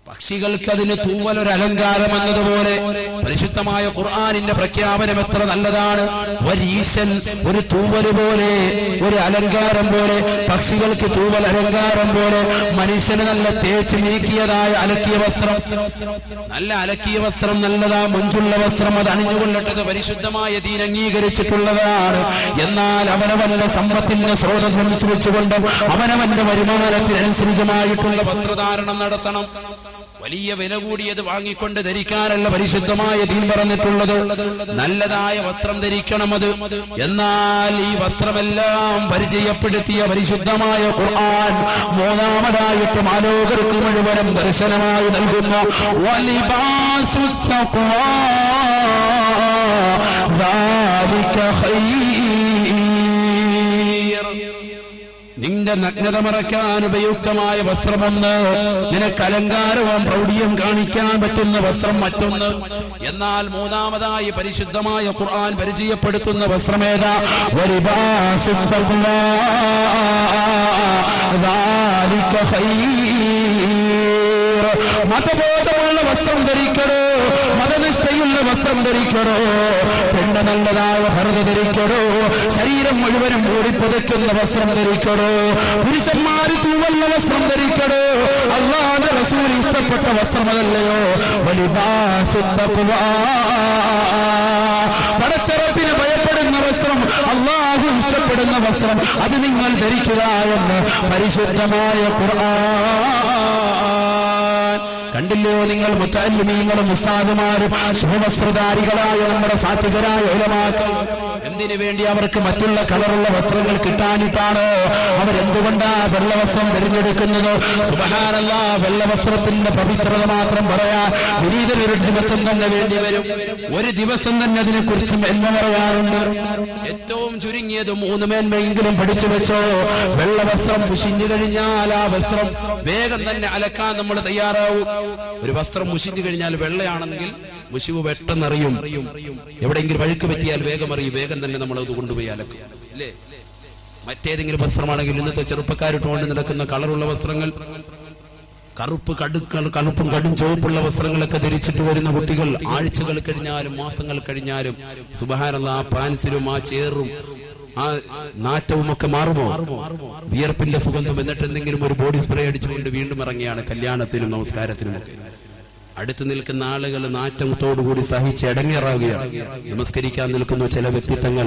പക്ഷികൾക്ക് അതിന് തൂവൽ ഒരു അലങ്കാരം എന്നതുപോലെ പരിശുദ്ധമായ ഖുർആാനിന്റെ പ്രഖ്യാപനം എത്ര നല്ലതാണ് ഒരീശൻ ഒരു തൂവല് പോലെ ഒരു അലങ്കാരം പോലെ പക്ഷികൾക്ക് തൂവൽ അലങ്കാരം പോലെ മനുഷ്യന് നല്ല തേച്ച് നീക്കിയതായ അലക്കിയ വസ്ത്രം നല്ല അലക്കിയ വസ്ത്രം നല്ലതാ മുഞ്ചുള്ള വസ്ത്രം അത് അണിഞ്ഞുകൊള്ളട്ടത് പരിശുദ്ധമായ ദീൻ അംഗീകരിച്ചിട്ടുള്ളതാണ് എന്നാൽ അവനവന്റെ സമ്പത്തിന്റെ സ്രോതസ് അനുസരിച്ചുകൊണ്ട് അവനവന്റെ വരുമാനത്തിനനുസരിച്ചമായിട്ടുള്ള വസ്ത്രധാരണം നടത്തണം വലിയ വില കൂടിയത് വാങ്ങിക്കൊണ്ട് ധരിക്കാനല്ല പരിശുദ്ധമായ ദീൻ പറഞ്ഞിട്ടുള്ളത് നല്ലതായ വസ്ത്രം ധരിക്കണം അത് എന്നാൽ ഈ വസ്ത്രമെല്ലാം പരിചയപ്പെടുത്തിയ പരിശുദ്ധമായ ഖുർആൻ മൂന്നാമതായിട്ട് മാലോകർക്ക് മുഴുവനും ദർശനമായി നൽകുന്നു വലിബാസു തഖ്വാ ذلك خير നിന്റെ നഗ്നത മറക്കാൻ ഉപയുക്തമായ വസ്ത്രമൊന്ന് നിനക്ക് അലങ്കാരവും പ്രൗഢിയും കാണിക്കാൻ പറ്റുന്ന വസ്ത്രം മറ്റൊന്ന് എന്നാൽ മൂന്നാമതായി പരിശുദ്ധമായ ഖുർആൻ പരിചയപ്പെടുത്തുന്ന വസ്ത്രമേതാ വരിബാസു തഖ്വാ ذلك خير മതബോധമുള്ള വസ്ത്രം ധരിക്കണോ മതനിഷ്ഠയുള്ള വസ്ത്രം ധരിക്കണോ പെണ്ണ് നല്ലതായ ഭരത ധരിക്കണോ ശരീരം മുഴുവനും മൂടിപ്പുതയ്ക്കുന്ന വസ്ത്രം ധരിക്കണോ പുരുഷന്മാര് തൂവല്ല വസ്ത്രം ധരിക്കണോ അള്ളാന്റെ റസൂൽ ഇഷ്ടപ്പെട്ട വസ്ത്രം അതല്ലയോ പടച്ചറപ്പിന് ഭയപ്പെടുന്ന വസ്ത്രം അള്ളാഹു ഇഷ്ടപ്പെടുന്ന വസ്ത്രം അത് നിങ്ങൾ ധരിക്കുക എന്ന് പരിശുദ്ധമായ ഖുർആൻ കണ്ടില്ലയോ നിങ്ങൾ മുത്താലിമീങ്ങളും ഉസ്താദുമാരും ശുഭവസ്ത്രധാരികളായ നമ്മുടെ സാത്വികരായ ഉലമാക്കൾ എന്തിനു വേണ്ടി അവർക്ക് മറ്റുള്ള കളറുള്ള വസ്ത്രങ്ങൾ കിട്ടാനിട്ടാണ് അവരെന്തുകൊണ്ടാ വെള്ളവസ്ത്രം തിരഞ്ഞെടുക്കുന്നത് സുബഹാനല്ല വെള്ളവസ്ത്രത്തിന്റെ പവിത്രത മാത്രം പറയാൻ വിനീതന് ഒരു ദിവസം തന്നെ വേണ്ടി വരും ഒരു ദിവസം തന്നെ അതിനെക്കുറിച്ചും എന്ന് പറയാറുണ്ട് ഏറ്റവും ചുരുങ്ങിയത് മൂന്ന് മേന്മയെങ്കിലും പഠിച്ചു വെച്ചോ വെള്ളവസ്ത്രം മുഷിഞ്ഞു കഴിഞ്ഞാൽ ആ വസ്ത്രം വേഗം തന്നെ അലക്കാൻ നമ്മൾ തയ്യാറാവും ഒരു വസ്ത്രം മുഷിഞ്ഞു കഴിഞ്ഞാൽ വെള്ളയാണെങ്കിൽ മുഷിവ് പെട്ടെന്നറിയും എവിടെയെങ്കിലും വഴുക്ക് പറ്റിയാൽ വേഗം അറിയും വേഗം തന്നെ നമ്മൾ അത് കൊണ്ടുപോയി അലക്കും അല്ലേ മറ്റേതെങ്കിലും വസ്ത്രമാണെങ്കിൽ ഇന്നത്തെ ചെറുപ്പക്കാരിട്ടുകൊണ്ട് നടക്കുന്ന കളറുള്ള വസ്ത്രങ്ങൾ കറുപ്പ് കടുക്കൾ കറുപ്പും കടും ചുവപ്പുള്ള വസ്ത്രങ്ങളൊക്കെ ധരിച്ചിട്ട് വരുന്ന കുട്ടികൾ ആഴ്ചകൾ കഴിഞ്ഞാലും മാസങ്ങൾ കഴിഞ്ഞാലും സുബഹാനുള്ള ആ പാൻസിലും ആ ചേറും ആ നാറ്റവും ഒക്കെ മാറുമോ വിയർപ്പിന്റെ സുഗന്ധം എന്നിട്ട് എന്തെങ്കിലും ഒരു ബോഡി സ്പ്രേ അടിച്ചുകൊണ്ട് വീണ്ടും ഇറങ്ങിയാണ് കല്യാണത്തിനും നമസ്കാരത്തിനും ഒക്കെ അടുത്ത് നിൽക്കുന്ന ആളുകൾ നാറ്റത്തോടുകൂടി സഹിച്ച് ഇടങ്ങേറാവുകയാണ് നമസ്കരിക്കാൻ നിൽക്കുന്ന ചില വ്യക്തിത്വങ്ങൾ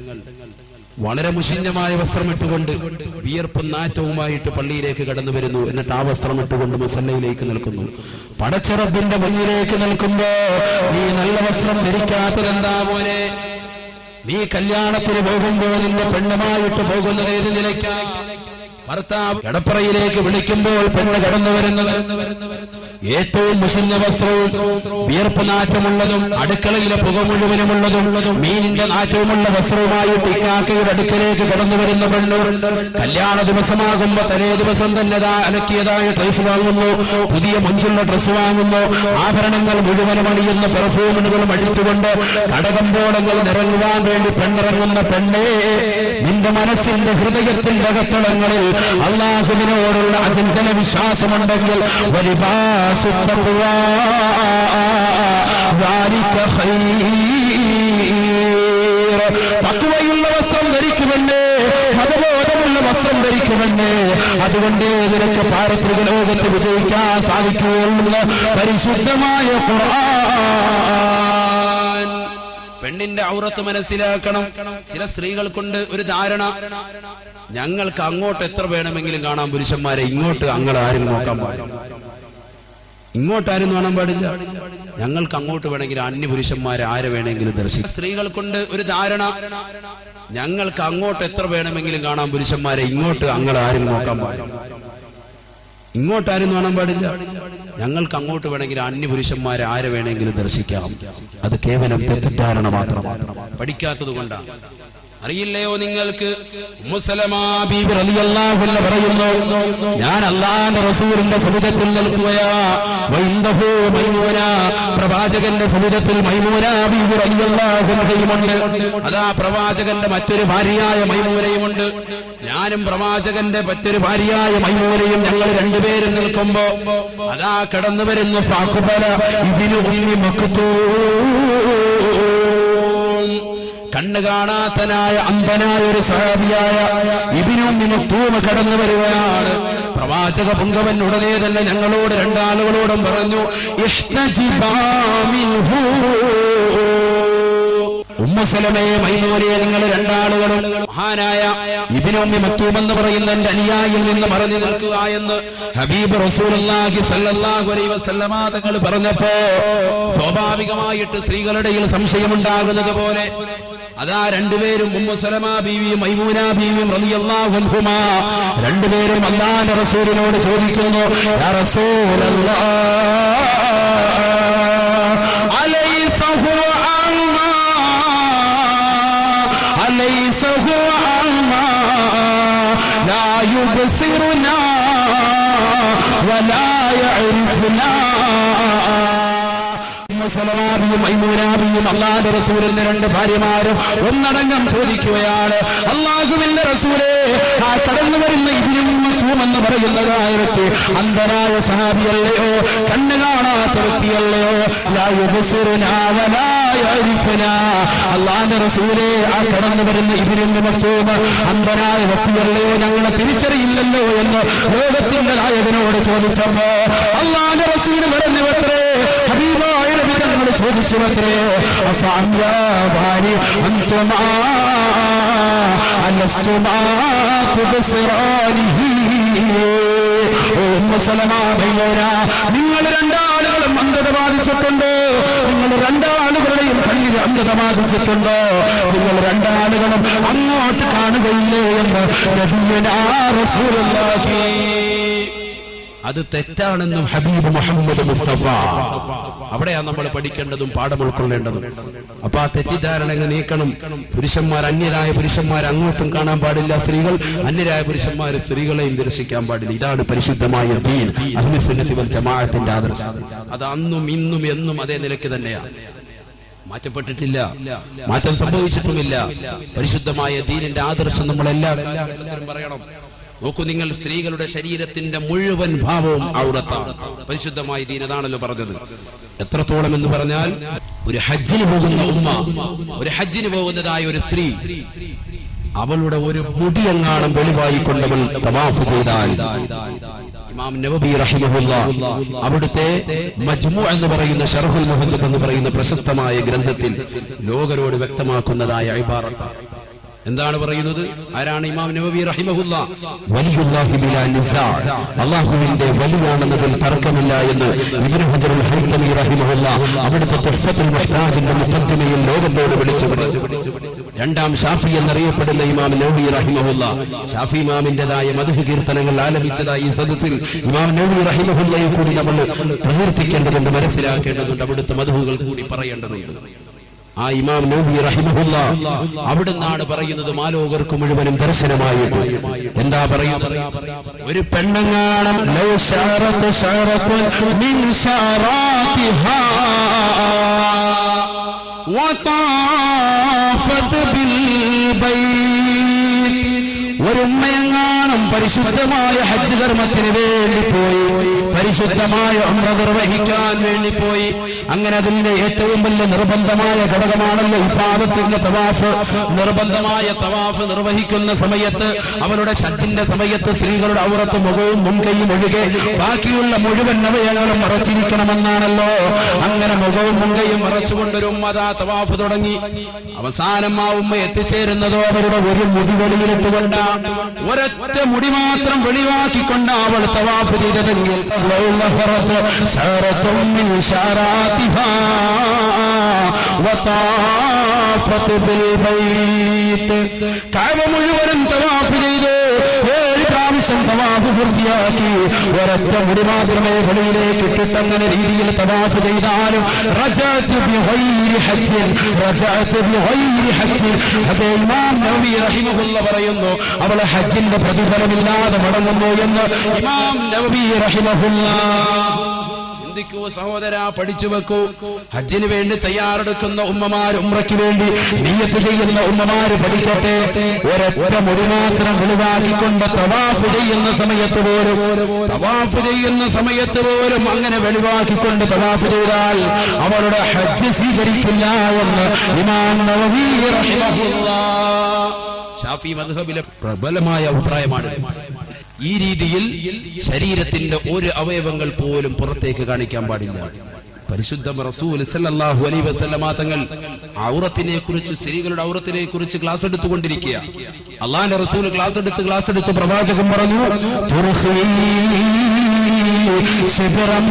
വളരെ മുഷിഞ്ഞമായ വസ്ത്രം ഇട്ടുകൊണ്ട് വിയർപ്പും നാറ്റവുമായിട്ട് പള്ളിയിലേക്ക് കടന്നു വരുന്നു എന്നിട്ട് ആ വസ്ത്രം ഇട്ടുകൊണ്ട് മുസല്ലയിലേക്ക് നിൽക്കുന്നു പടച്ചിറപ്പിന്റെ മുന്നിലേക്ക് നിൽക്കുമ്പോ നീ നല്ല വസ്ത്രം ധരിക്കാത്തതെന്താ മോനെ നീ കല്യാണത്തിന് പോകുമ്പോ നിന്റെ പെണ്ണുമായിട്ട് പോകുന്നത് ഏത് നിലയ്ക്കാണ് ഭർത്താവ് കടപ്പറയിലേക്ക് വിളിക്കുമ്പോൾ പെണ്ണ് കടന്നു വരുന്നത് ഏറ്റവും മുഷിഞ്ഞ വസ്ത്രവും വിയർപ്പ് നാറ്റമുള്ളതും അടുക്കളയിലെ പുക മുഴുവനുമുള്ളതും മീനിന്റെ നാറ്റവുമുള്ള വസ്ത്രവുമായിട്ട് ഇക്കാക്കയുടെ അടുക്കലേക്ക് കടന്നു വരുന്ന പെണ്ണ് കല്യാണ ദിവസമാകുമ്പോ തലേ ദിവസം തന്നെ ദാ അലക്കിയതായ ഡ്രസ് വാങ്ങുന്നു പുതിയ മഞ്ചുള്ള ഡ്രസ് വാങ്ങുന്നു ആഭരണങ്ങൾ മുഴുവനും അണിയുന്ന പെർഫ്യൂമുകളും അടിച്ചുകൊണ്ട് കടകമ്പോളങ്ങൾ നിറങ്ങുവാൻ വേണ്ടി പെണ്ണിറങ്ങുന്ന പെണ്ണേ നിന്റെ മനസ്സിന്റെ ഹൃദയത്തിന്റെ അകത്തളങ്ങളിൽ അള്ളാഹുവിനോടുള്ള അചഞ്ചല വിശ്വാസമുണ്ടെങ്കിൽ വലിബാസു തഖ്വാ ذلك خير തഖ്വയുള്ള വസ്ത്രം ധരിക്കുമെന്നേ മതബോധമുള്ള വസ്ത്രം ധരിക്കുമെന്നേ അതുകൊണ്ട് നിനക്ക് പാരത്രിക ലോകത്ത് വിജയിക്കാൻ സാധിക്കുകയുള്ളൂ പരിശുദ്ധമായ ഖുർആൻ പെണ്ണിന്റെ ഔറത്ത് മനസ്സിലാക്കണം ചില സ്ത്രീകൾക്കുണ്ട് ഒരു ധാരണ ഞങ്ങൾക്ക് അങ്ങോട്ട് എത്ര വേണമെങ്കിലും കാണാം പുരുഷന്മാരെ ഇങ്ങോട്ട് അങ്ങൾ ആരും നോക്കാൻ പാടില്ല ഇങ്ങോട്ടാരും കാണാൻ പാടില്ല ഞങ്ങൾക്ക് അങ്ങോട്ട് വേണമെങ്കിൽ അന്യ പുരുഷന്മാരെ ആരെ വേണമെങ്കിലും ദർശിക്കാം സ്ത്രീകൾക്കുണ്ട് ഒരു ധാരണ ഞങ്ങൾക്ക് അങ്ങോട്ട് എത്ര വേണമെങ്കിലും കാണാം പുരുഷന്മാരെ ഇങ്ങോട്ട് അങ്ങൾ ആരും നോക്കാൻ പാടില്ല ഇങ്ങോട്ടാരും കാണാൻ പാടില്ല ഞങ്ങൾക്ക് അങ്ങോട്ട് വേണമെങ്കിൽ അന്യ പുരുഷന്മാരെ ആരെ വേണമെങ്കിലും ദർശിക്കാം അത് കേവലം തെറ്റിദ്ധാരണ മാത്രമാണ് പഠിക്കാത്തത് കൊണ്ടാണ് അറിയില്ലയോ നിങ്ങൾക്ക് ഉമ്മുസലമാ ബീബി റളിയല്ലാഹു അൻഹ പറയുന്നു ഞാൻ അള്ളാന്റെ റസൂലിന്റെ സമുദ്രത്തിൽ നിൽക്കുകയാ വൈന്ദഹു മൈമൂന പ്രവാചകന്റെ സമുദ്രത്തിൽ മൈമൂന ബീബി റളിയല്ലാഹു അൻഹയുമുണ്ട് അതാ പ്രവാചകന്റെ മറ്റൊരു ഭാര്യയായ മൈമൂനയുമുണ്ട് ഞാനും പ്രവാചകന്റെ മറ്റൊരു ഭാര്യയായ മൈമൂനയും ഞങ്ങൾ രണ്ടുപേരും നിൽക്കുമ്പോ അതാ കടന്നു വരുന്ന ഫാക്കുബല ഇതിന് ഉമ്മി മക്കുത്തൂ കണ്ണ് കാണാത്തനായ അന്ധനായ ഒരു സഹാബിയായ ഇബിനുമിനുത്തൂമ കടന്നു വരികയാണ് പ്രവാചക പുങ്കവൻ ഉടനെ തന്നെ ഞങ്ങളോട് രണ്ടാളുകളോടും പറഞ്ഞു ഇഷ്തജിബാ മിൻഹു. ഉമ്മസലമയെ മൈമൂലയെ നിങ്ങൾ രണ്ടാളുകളും മഹാനായ ഇബിനോമി മക്തൂം എന്ന് പറയുന്ന എന്റെ അനുയായിൽ നിന്ന് മറഞ്ഞു നിൽക്കുക എന്ന് ഹബീബ് റസൂലുള്ളാഹി സല്ലല്ലാഹു അലൈഹി വസല്ലമ തങ്ങൾ പറഞ്ഞപ്പോ സ്വാഭാവികമായിട്ട് സ്ത്രീകളുടെ ഇടയിൽ സംശയമുണ്ടാകുന്നത് പോലെ അതാ രണ്ടുപേരും ഉമ്മു സലമ ബീവിയും മൈമൂന ബീവിയും റളിയല്ലാഹു അൻഹുമാ രണ്ടുപേരും അല്ലാഹുവിന്റെ റസൂലിനോട് ചോദിക്കുന്നു യാ റസൂലല്ലാഹ് അലൈസ ഹുവ അഅ്മാ أليس هو أعمى لا يبصرنا ولا يعرفنا സലമാബിയും മൈമൂനാബിയും അള്ളാന്റെ റസൂലിന്റെ രണ്ട് ഭാര്യമാരും ഒന്നടങ്കം ചോദിക്കുകയാണ് അള്ളാഹുവിന്റെ റസൂലെ ആ കടന്നു വരുന്ന ഇതിനും തൂമെന്ന് പറയുന്ന കാര്യത്തിൽ അന്ധനായ സഹാബിയല്ലയോ കണ്ണ് കാണാത്ത വ്യക്തിയല്ലയോ ലാ യുബ്സിറുനാ വലാ യഅരിഫുനാ. അള്ളാന്റെ റസൂലെ ആ കടന്നു വരുന്ന ഇതിനും തൂമ അന്ധനായ വ്യക്തിയല്ലയോ ഞങ്ങളെ തിരിച്ചറിയില്ലല്ലോ എന്ന് ലോകത്തിന്റെ നായകനോട് ചോദിച്ചപ്പോ അള്ളാന്റെ റസൂല് പറഞ്ഞു അത്രേ ഹബീബായ നബി തങ്ങൾ ചോദിച്ചു അത്രേ അഫഅംയാബാനി അൻതുമാ അലസ്തുമാ തുബ്സിറാനിഹി ഓ ഉമ്മ സലമാ ബൈമോന നിങ്ങൾ രണ്ടാളുകളും അന്ധത ബാധിച്ചിട്ടുണ്ടോ നിങ്ങൾ രണ്ടാളുകളുടെയും കണ്ണിന് അന്ധത ബാധിച്ചിട്ടുണ്ടോ നിങ്ങൾ രണ്ടാളുകളും അങ്ങോട്ട് കാണുകയില്ലേ എന്ന് നബിയുനാ റസൂലുള്ളാഹി അത് തെറ്റാണെന്നും ഹബീബ് മുഹമ്മദ് മുസ്തഫ അവിടെയാണ് നമ്മൾ പഠിക്കേണ്ടതും പാഠം ഉൾക്കൊള്ളേണ്ടതും അപ്പൊ ആ തെറ്റിദ്ധാരണ നീക്കണം പുരുഷന്മാർ അന്യരായ പുരുഷന്മാർ അങ്ങോട്ടും കാണാൻ പാടില്ല സ്ത്രീകൾ അന്യരായ പുരുഷന്മാർ സ്ത്രീകളെയും ദർശിക്കാൻ പാടില്ല ഇതാണ് പരിശുദ്ധമായ ദീൻ അതിന് സുന്നത്തി വൽ ജമാഅത്തിന്റെ ആദർശം അത് അന്നും ഇന്നും എന്നും അതേ നിലയ്ക്ക് തന്നെയാണ് മാറ്റപ്പെട്ടിട്ടില്ല മാറ്റം സംഭവിച്ചിട്ടുമില്ല പരിശുദ്ധമായ ദീനിന്റെ ആദർശം നമ്മൾ എല്ലാവരും പറയണം നോക്കൂ നിങ്ങൾ സ്ത്രീകളുടെ ശരീരത്തിന്റെ മുഴുവൻ ഭാവവും ഔറത്താണ് പരിശുദ്ധമായ ദീൻ അതാണല്ലോ പറഞ്ഞത് എത്രത്തോളം എന്ന് പറഞ്ഞാൽ ഒരു ഹജ്ജിന് പോകുന്ന ഉമ്മ ഒരു ഹജ്ജിന് പോകുന്നതായ ഒരു സ്ത്രീ അവളുടെ ഒരു മുടിയെങ്ങാണം വെളിവായിക്കൊണ്ട് അവൾ തവാഫ് ചെയ്താൽ ഇമാം നബബി റഹിമഹുല്ല അവിടുത്തെ മജ്മു എന്ന് പറയുന്ന ഷർഹുൽ മുഹദ്ദബ് എന്ന് പറയുന്ന പ്രശസ്തമായ ഗ്രന്ഥത്തിൽ ലോകരോട് വ്യക്തമാക്കുന്നതായ ഇബാറത്താണ് എന്താണ് പറയുന്നത് ആരാണ് ഇമാം നബവി റഹിമഹുല്ല വലിയുല്ലാഹി ബിലാ നിസാ അല്ലാഹുവിന്റെ വലിയാണെന്നതിൽ തർക്കമില്ല എന്ന് ഇബ്നു ഹജറുൽ ഹൈതമി റഹിമഹുല്ല അവിടുത്തെ തുഹ്ഫത്തുൽ മുഹ്താജിന്റെ മുഖദ്ദിമയിൽ ലോകത്തോട് വിളിച്ചു പറഞ്ഞു രണ്ടാം ഷാഫി എന്നറിയപ്പെടുന്ന ഇമാം നബി റഹിമഹുല്ല ഷാഫി ഇമാമിന്റേതായ മധു കീർത്തനങ്ങൾ ആലപിച്ചതായി ഈ സദസ്സിൽ ഇമാം നബി റഹിമഹുല്ലയെ കൂടി നമ്മൾ പ്രകീർത്തിക്കേണ്ടതുണ്ട് മനസ്സിലാക്കേണ്ടതുണ്ട് അവിടുത്തെ മധുകൾ കൂടി പറയേണ്ടതുണ്ട് ആ ഇമാം നബി റഹിമഹുല്ല അവിടുന്നാണ് പറയുന്നത് മാലോകർക്ക് മുഴുവനും ദർശനമായിട്ട് എന്താ പറയുന്നത് ഒരു പെണ്ണങ്ങാണം ലൗ ശാറത്ത് ശാറത്തുൻ മിൻ ശാറാത്തിഹാ وطافت بالبيت ഒരു ഉമ്മയെങ്ങാണം പരിശുദ്ധമായ ഹജ്ജ് കർമ്മത്തിന് വേണ്ടി പോയി പരിശുദ്ധമായ ഉമ്ര നിർവഹിക്കാൻ വേണ്ടി പോയി അങ്ങനെ അതിന്റെ ഏറ്റവും വലിയ നിർബന്ധമായ ഘടകമാണല്ലോ ഇഫാദത്തിന്റെ തവാഫ് നിർബന്ധമായ തവാഫ് നിർവഹിക്കുന്ന സമയത്ത് അവരുടെ ഷത്തിന്റെ സമയത്ത് സ്ത്രീകളുടെ ഔറത്ത് മുഖവും മുൻകൈയും ഒഴികെ ബാക്കിയുള്ള മുഴുവൻ അവയങ്ങളും മറച്ചിരിക്കണമെന്നാണല്ലോ അങ്ങനെ മുഖവും മുൻകൈയും മറച്ചുകൊണ്ടൊരു ഉമ്മതാ തവാഫ് തുടങ്ങി അവസാനം ആ ഉമ്മ എത്തിച്ചേരുന്നതോ അവരുടെ ഒരു മുടി വെളിയിലിട്ടുകൊണ്ടാണ് ഒരൊറ്റ മുടി മാത്രം വെളിവാക്കിക്കൊണ്ട് അവൾ തവാഫ് ചെയ്തതെങ്കിൽ ലൗലഹറത്ത് ശറത്തും മിൻ ശറാത്തിഹാ വതാഫത്ത് ബിൽ ബൈത്ത് കഅബ മുഴുവനും തവാഫ് ചെയ്തു ഏഴ് പ്രാവശ്യം പ്രാവശ്യം തവാഫ് പൂർത്തിയാക്കി ഒരൊറ്റ മുടി മാത്രമേ വെളിയിലേക്ക് ഇട്ടിട്ടങ്ങനെ രീതിയിൽ തവാഫ് ചെയ്താലും റജഅത്ത് ബിഗൈരി ഹജ്ജിൻ, റജഅത്ത് ബിഗൈരി ഹജ്ജിൻ. അതേ ഇമാം നവവി റഹിമഹുല്ല പറയുന്നു അവളെ ഹജ്ജിന്റെ പ്രതിഫലമില്ലാതെ മടങ്ങുന്നു എന്ന് ഇമാം നവവി റഹിമഹുല്ല ചിന്തിക്കൂ സഹോദര പഠിച്ചു വെക്കൂ ഹജ്ജിന് വേണ്ടി തയ്യാറെടുക്കുന്ന ഉമ്മമാർ ഉമ്രയ്ക്ക് വേണ്ടി നീയത്ത് ചെയ്യുന്ന ഉമ്മമാര് പഠിക്കട്ടെ ഒരൊറ്റ മുടി മാത്രം വെളിവാക്കിക്കൊണ്ട് തവാഫ് ചെയ്യുന്ന സമയത്ത് പോലും തവാഫ് ചെയ്യുന്ന സമയത്ത് പോലും അങ്ങനെ വെളിവാക്കിക്കൊണ്ട് തവാഫ് ചെയ്താൽ അവരുടെ ഹജ്ജ് സ്വീകരിക്കില്ല എന്ന് ഇമാം നവവി റഹിമഹുല്ലാ ഷാഫി മദ്ഹബിലെ പ്രബലമായ അഭിപ്രായമാണ് ഈ രീതിയിൽ ശരീരത്തിന്റെ ഒരു അവയവങ്ങൾ പോലും പുറത്തേക്ക് കാണിക്കാൻ പാടില്ല പരിശുദ്ധ റസൂൽ സല്ലല്ലാഹു അലൈഹി വസല്ലമ തങ്ങൾ ഔറത്തിനെ കുറിച്ച് സ്ത്രീകളുടെ ഔറത്തിനെ കുറിച്ച് ക്ലാസ് എടുത്തുകൊണ്ടിരിക്കുക അള്ളാഹിന്റെ റസൂൽ ക്ലാസ് എടുത്ത് ക്ലാസ് എടുത്ത് പ്രവാചകൻ പറഞ്ഞു തുർഖീ ശിബ്റം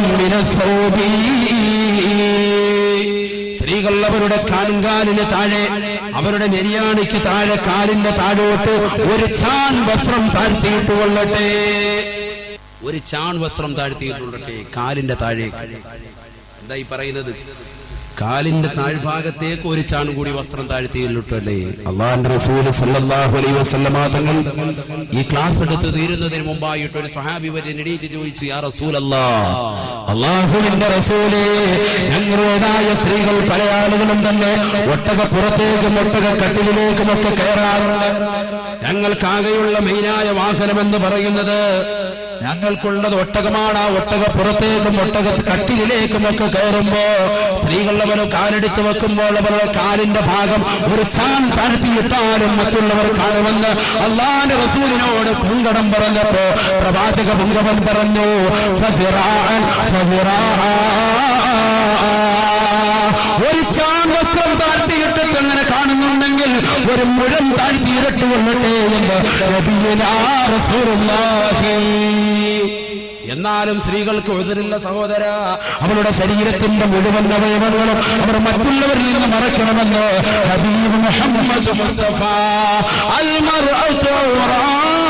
മിനസ്സൗബി സ്ത്രീകൾ അവരുടെ കാലുംകാലിന് താഴെ അവരുടെ നെരിയാണിക്ക് താഴെ കാലിന്റെ താഴോട്ട് ഒരു ചാൺ വസ്ത്രം താഴ്ത്തിയിട്ട് കൊള്ളട്ടെ ഒരു ചാൺ വസ്ത്രം താഴ്ത്തിയിട്ടുള്ളട്ടെ കാലിന്റെ താഴേക്ക് എന്തായി പറയുന്നത് കാലിന്റെ താഴ്ഭാഗത്തേക്ക് ഒരു ചാൺ കൂടി വസ്ത്രം താഴ്ത്തിയിട്ടല്ലേ അള്ളാന്റെ റസൂല് സല്ലല്ലാഹു അലൈഹി വസല്ലമ തങ്ങൾ ഈ ക്ലാസ് എടുത്ത് തീരുന്നതിന് മുമ്പായിട്ട് ഒരു സഹാബി വരെ എണീറ്റ് ചോദിച്ചു യാ റസൂലല്ലാ അള്ളാഹുവിന്റെ റസൂലേ ഞങ്ങളുടേതായ സ്ത്രീകൾ പല ആളുകളും തന്നെ ഒട്ടക പുറത്തേക്കും ഒട്ടക കട്ടിലിലേക്കും ഒക്കെ കയറാറുണ്ട് ഞങ്ങൾക്കാകെയുള്ള മെയിനായ വാഹനമെന്ന് പറയുന്നത് ഞങ്ങൾക്കുള്ളത് ഒട്ടകമാണ് ആ ഒട്ടക പുറത്തേക്കും ഒട്ടക കട്ടിലിലേക്കും ഒക്കെ കയറുമ്പോ സ്ത്രീകൾ അവർ കാലെടുത്ത് വെക്കുമ്പോൾ അവരുടെ കാലിന്റെ ഭാഗം ഒരു ചാൻ താഴ്ത്തിയിട്ടാലും മറ്റുള്ളവർ കാണുമെന്ന് അള്ളാന്റെ റസൂലിനോട് പൊങ്കടം പറഞ്ഞപ്പോ പ്രവാചക പൊങ്കവൻ പറഞ്ഞു ഫഫിറാഅൻ ഫഫിറാഅ. ഒരു ചാൻ വസ്ത്രം താഴ്ത്തിയിട്ടിട്ട് അങ്ങനെ കാണുന്നുണ്ടെങ്കിൽ ഒരു മുഴം താഴ്ത്തിയിരട്ട് കൊള്ളട്ടെ എന്ന് നബിയുനാ റസൂലുള്ളാഹി. എന്നാലും സ്ത്രീകൾക്ക് എതിരില്ല സഹോദര അവളുടെ ശരീരത്തിന്റെ മുഴുവൻ അവയവങ്ങളും അവർ മറ്റുള്ളവരിൽ നിന്ന് മറയ്ക്കണമെന്ന് ഹബീബ് മുഹമ്മദ് മുസ്തഫ അൽ മർഅത്തു ഔറാ,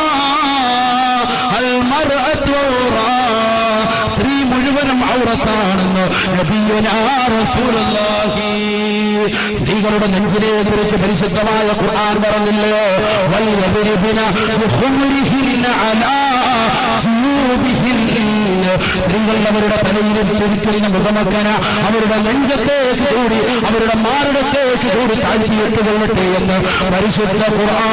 അൽ മർഅത്തു ഔറാ. സ്ത്രീ മുഴുവനും ഔറത്താണെന്ന് നബിയുനാ റസൂലുള്ളാഹി. സ്ത്രീകളുടെ നെഞ്ചിനെ കുറിച്ച് പരിശുദ്ധമായ ഖുർആൻ പറഞ്ഞില്ലയോ വൽയദ്രിബിന ബിഖുമുരിഹിന്ന അലാ ജൂബിഹിന്ന. സ്ത്രീകൾ അവരുടെ തലയിൽ തുടിക്കുന്ന മുഖമക്കന അവരുടെ നെഞ്ചത്തേക്ക് കൂടി അവരുടെ മാറിടത്തേക്ക് കൂടി താഴ്ത്തിയിട്ട് കൊള്ളട്ടെ എന്ന് പരിശുദ്ധ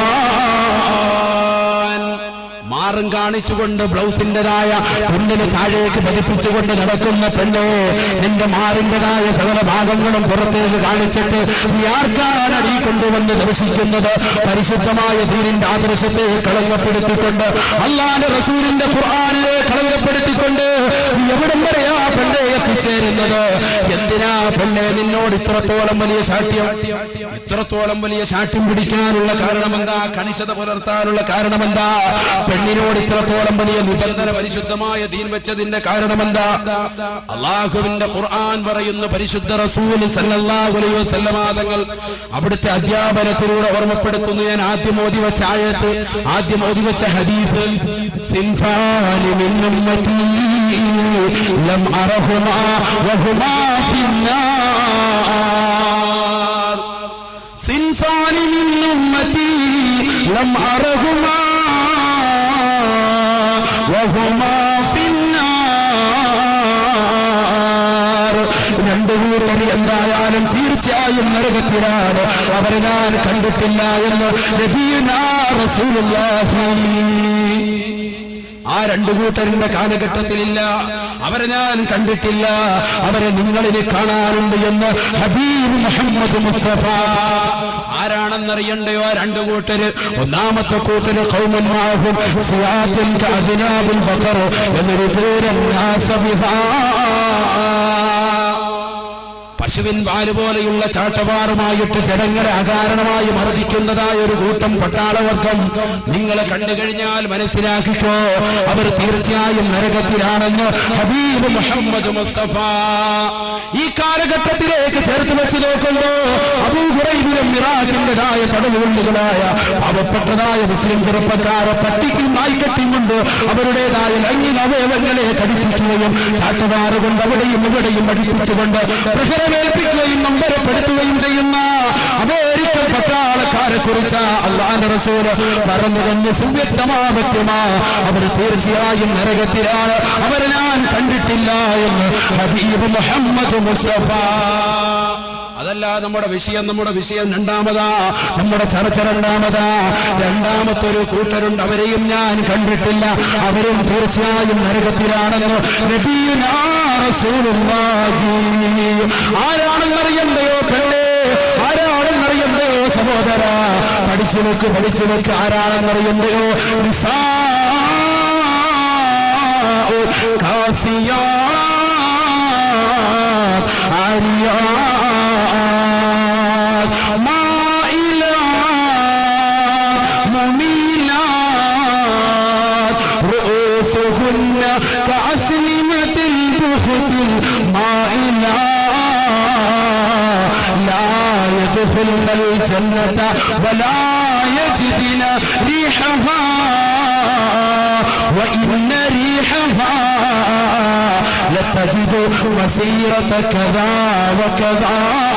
ഖുർആൻ മാറും കാണിച്ചുകൊണ്ട് ബ്ലൗസിന്റേതായ തുന്നല് താഴേക്ക് പതിപ്പിച്ചുകൊണ്ട് നടക്കുന്ന പെണ്ണ് നിന്റെ മാറിന്റേതായ സകല ഭാഗങ്ങളും പുറത്തേക്ക് കാണിച്ചിട്ട് നീ ആർക്കാണ് അടി കൊണ്ടുവന്ന് ദർശിക്കുന്നത് പരിശുദ്ധമായ ദീനിന്റെ ആദർശത്തെ കളങ്കപ്പെടുത്തിക്കൊണ്ട് അള്ളാന്റെ റസൂലിന്റെ ഖുർആാനിനെ കളങ്കപ്പെടുത്തിക്കൊണ്ട് നീ എവിടം വരെയാ പെണ്ണെ എത്തിച്ചേരുന്നത് എന്തിനാ പെണ്ണെ നിന്നോട് ഇത്രത്തോളം വലിയ ശാഠ്യം ഇത്രത്തോളം വലിയ ശാഠ്യം പിടിക്കാനുള്ള കാരണമെന്താ കണിശത പുലർത്താനുള്ള കാരണമെന്താ പെണ്ണിനോട് ഇത്രത്തോളം വലിയ നിബന്ധന പരിശുദ്ധമായ ദീൻ വെച്ചതിന്റെ കാരണമെന്താ അള്ളാഹുവിന്റെ ഖുർആൻ പറയുന്ന പരിശുദ്ധ റസൂൽ സല്ലല്ലാഹു അലൈഹി വസല്ലമ തങ്ങൾ അവിടുത്തെ അധ്യാപനത്തിലൂടെ ഓർമ്മപ്പെടുത്തുന്നു ഞാൻ ആദ്യം ഓതി വെച്ച ആയത്ത് ആദ്യം ഓതി വെച്ച ഹദീസ് സിൻഫാനി മിൻ ഉമ്മത്തി ലം അറഹുമാ വഹുമാ ഫിന്നാർ صنفان من أمتي لم أرهما وهما في النار രണ്ടു കൂട്ടർ എന്തായാലും തീർച്ചയായും നരകത്തിലാണ് അവരെ ഞാൻ കണ്ടിട്ടില്ല എന്ന് നബിയുനാ റസൂലുള്ളാഹി ആ രണ്ടു കൂട്ടരിന്റെ കാലഘട്ടത്തിലില്ല അവരെ ഞാൻ കണ്ടിട്ടില്ല അവരെ നിങ്ങളിന് കാണാറുണ്ട് എന്ന് ഹബീബ് മുഹമ്മദ് മുസ്തഫ ആരാണെന്നറിയണ്ടയോ ആ രണ്ടു കൂട്ടര് ഒന്നാമത്തെ കൂട്ടര് കൗമന്മാഹും സിയാത്തുൽ കഅദ്നാബുൽ ബഖർ എന്നൊരു പേരും നാസബിഹാ പശുവിൻ പാല് പോലെയുള്ള ചാട്ടവാറുമായിട്ട് ജനങ്ങളെ അകാരണമായി മർദ്ദിക്കുന്നതായ ഒരു കൂട്ടം പട്ടാളവർഗം നിങ്ങളെ കണ്ടു കഴിഞ്ഞാൽ മനസ്സിലാക്കിക്കോ അവർ തീർച്ചയായും നരകത്തിലാണെന്ന് ഹബീബ് മുഹമ്മദ് മുസ്തഫ ഈ കാലഘട്ടത്തിലേക്ക് ചേർത്ത് വെച്ച് നോക്കുമ്പോ അബൂഹുറൈബിലും ഇറാഖിന്റേതായ കടലുകൊള്ളുകളായ പാവപ്പെട്ടതായ മുസ്ലിം ചെറുപ്പക്കാരെ പട്ടിക്കും നായ്ക്കട്ടിയും കൊണ്ട് അവരുടേതായ ലൈംഗിക അവയവങ്ങളെ കടിപ്പിക്കുകയും ചാട്ടുവാറ് കൊണ്ട് അവിടെയും ഇവിടെയും അടിപ്പിച്ചുകൊണ്ട് പ്രഹരമേൽപ്പിക്കുകയും നമ്പരപ്പെടുത്തുകയും ചെയ്യുന്ന അമേരിക്കൻ പട്ടാളക്കാരെ കുറിച്ച് അള്ളാന്റെ റസൂല് പറഞ്ഞു തന്നെ സുവ്യക്തമാ അവർ തീർച്ചയായും നരകത്തിലാണ് അവരെ ഞാൻ കണ്ടിട്ടില്ല എന്ന് ഹബീബ് മുഹമ്മദ് മുസ്തഫ അതല്ല നമ്മുടെ വിഷയം നമ്മുടെ വിഷയം രണ്ടാമതാ നമ്മുടെ ചർച്ച രണ്ടാമതാ രണ്ടാമത്തെ ഒരു കൂട്ടരുണ്ട് അവരെയും ഞാൻ കണ്ടിട്ടില്ല അവരും തീർച്ചയായും നരകത്തിലാണെന്ന് നബിയുനാ റസൂലുള്ളാഹി. ആരാണെന്നറിയണ്ടയോ പെണ്ണേ ആരാണെന്നറിയണ്ടയോ സഹോദര പഠിച്ചു നോക്ക് പഠിച്ചു നോക്ക് ആരാണെന്നറിയണ്ടയോ നിസാ കാസിയാ عريات مائلات مميلات رؤوسهن كأسنمة البخت المائلات لا يدخلن الجنة ولا يجدن ريحها وإن ريحها لتجد مسيرة كذا وكذا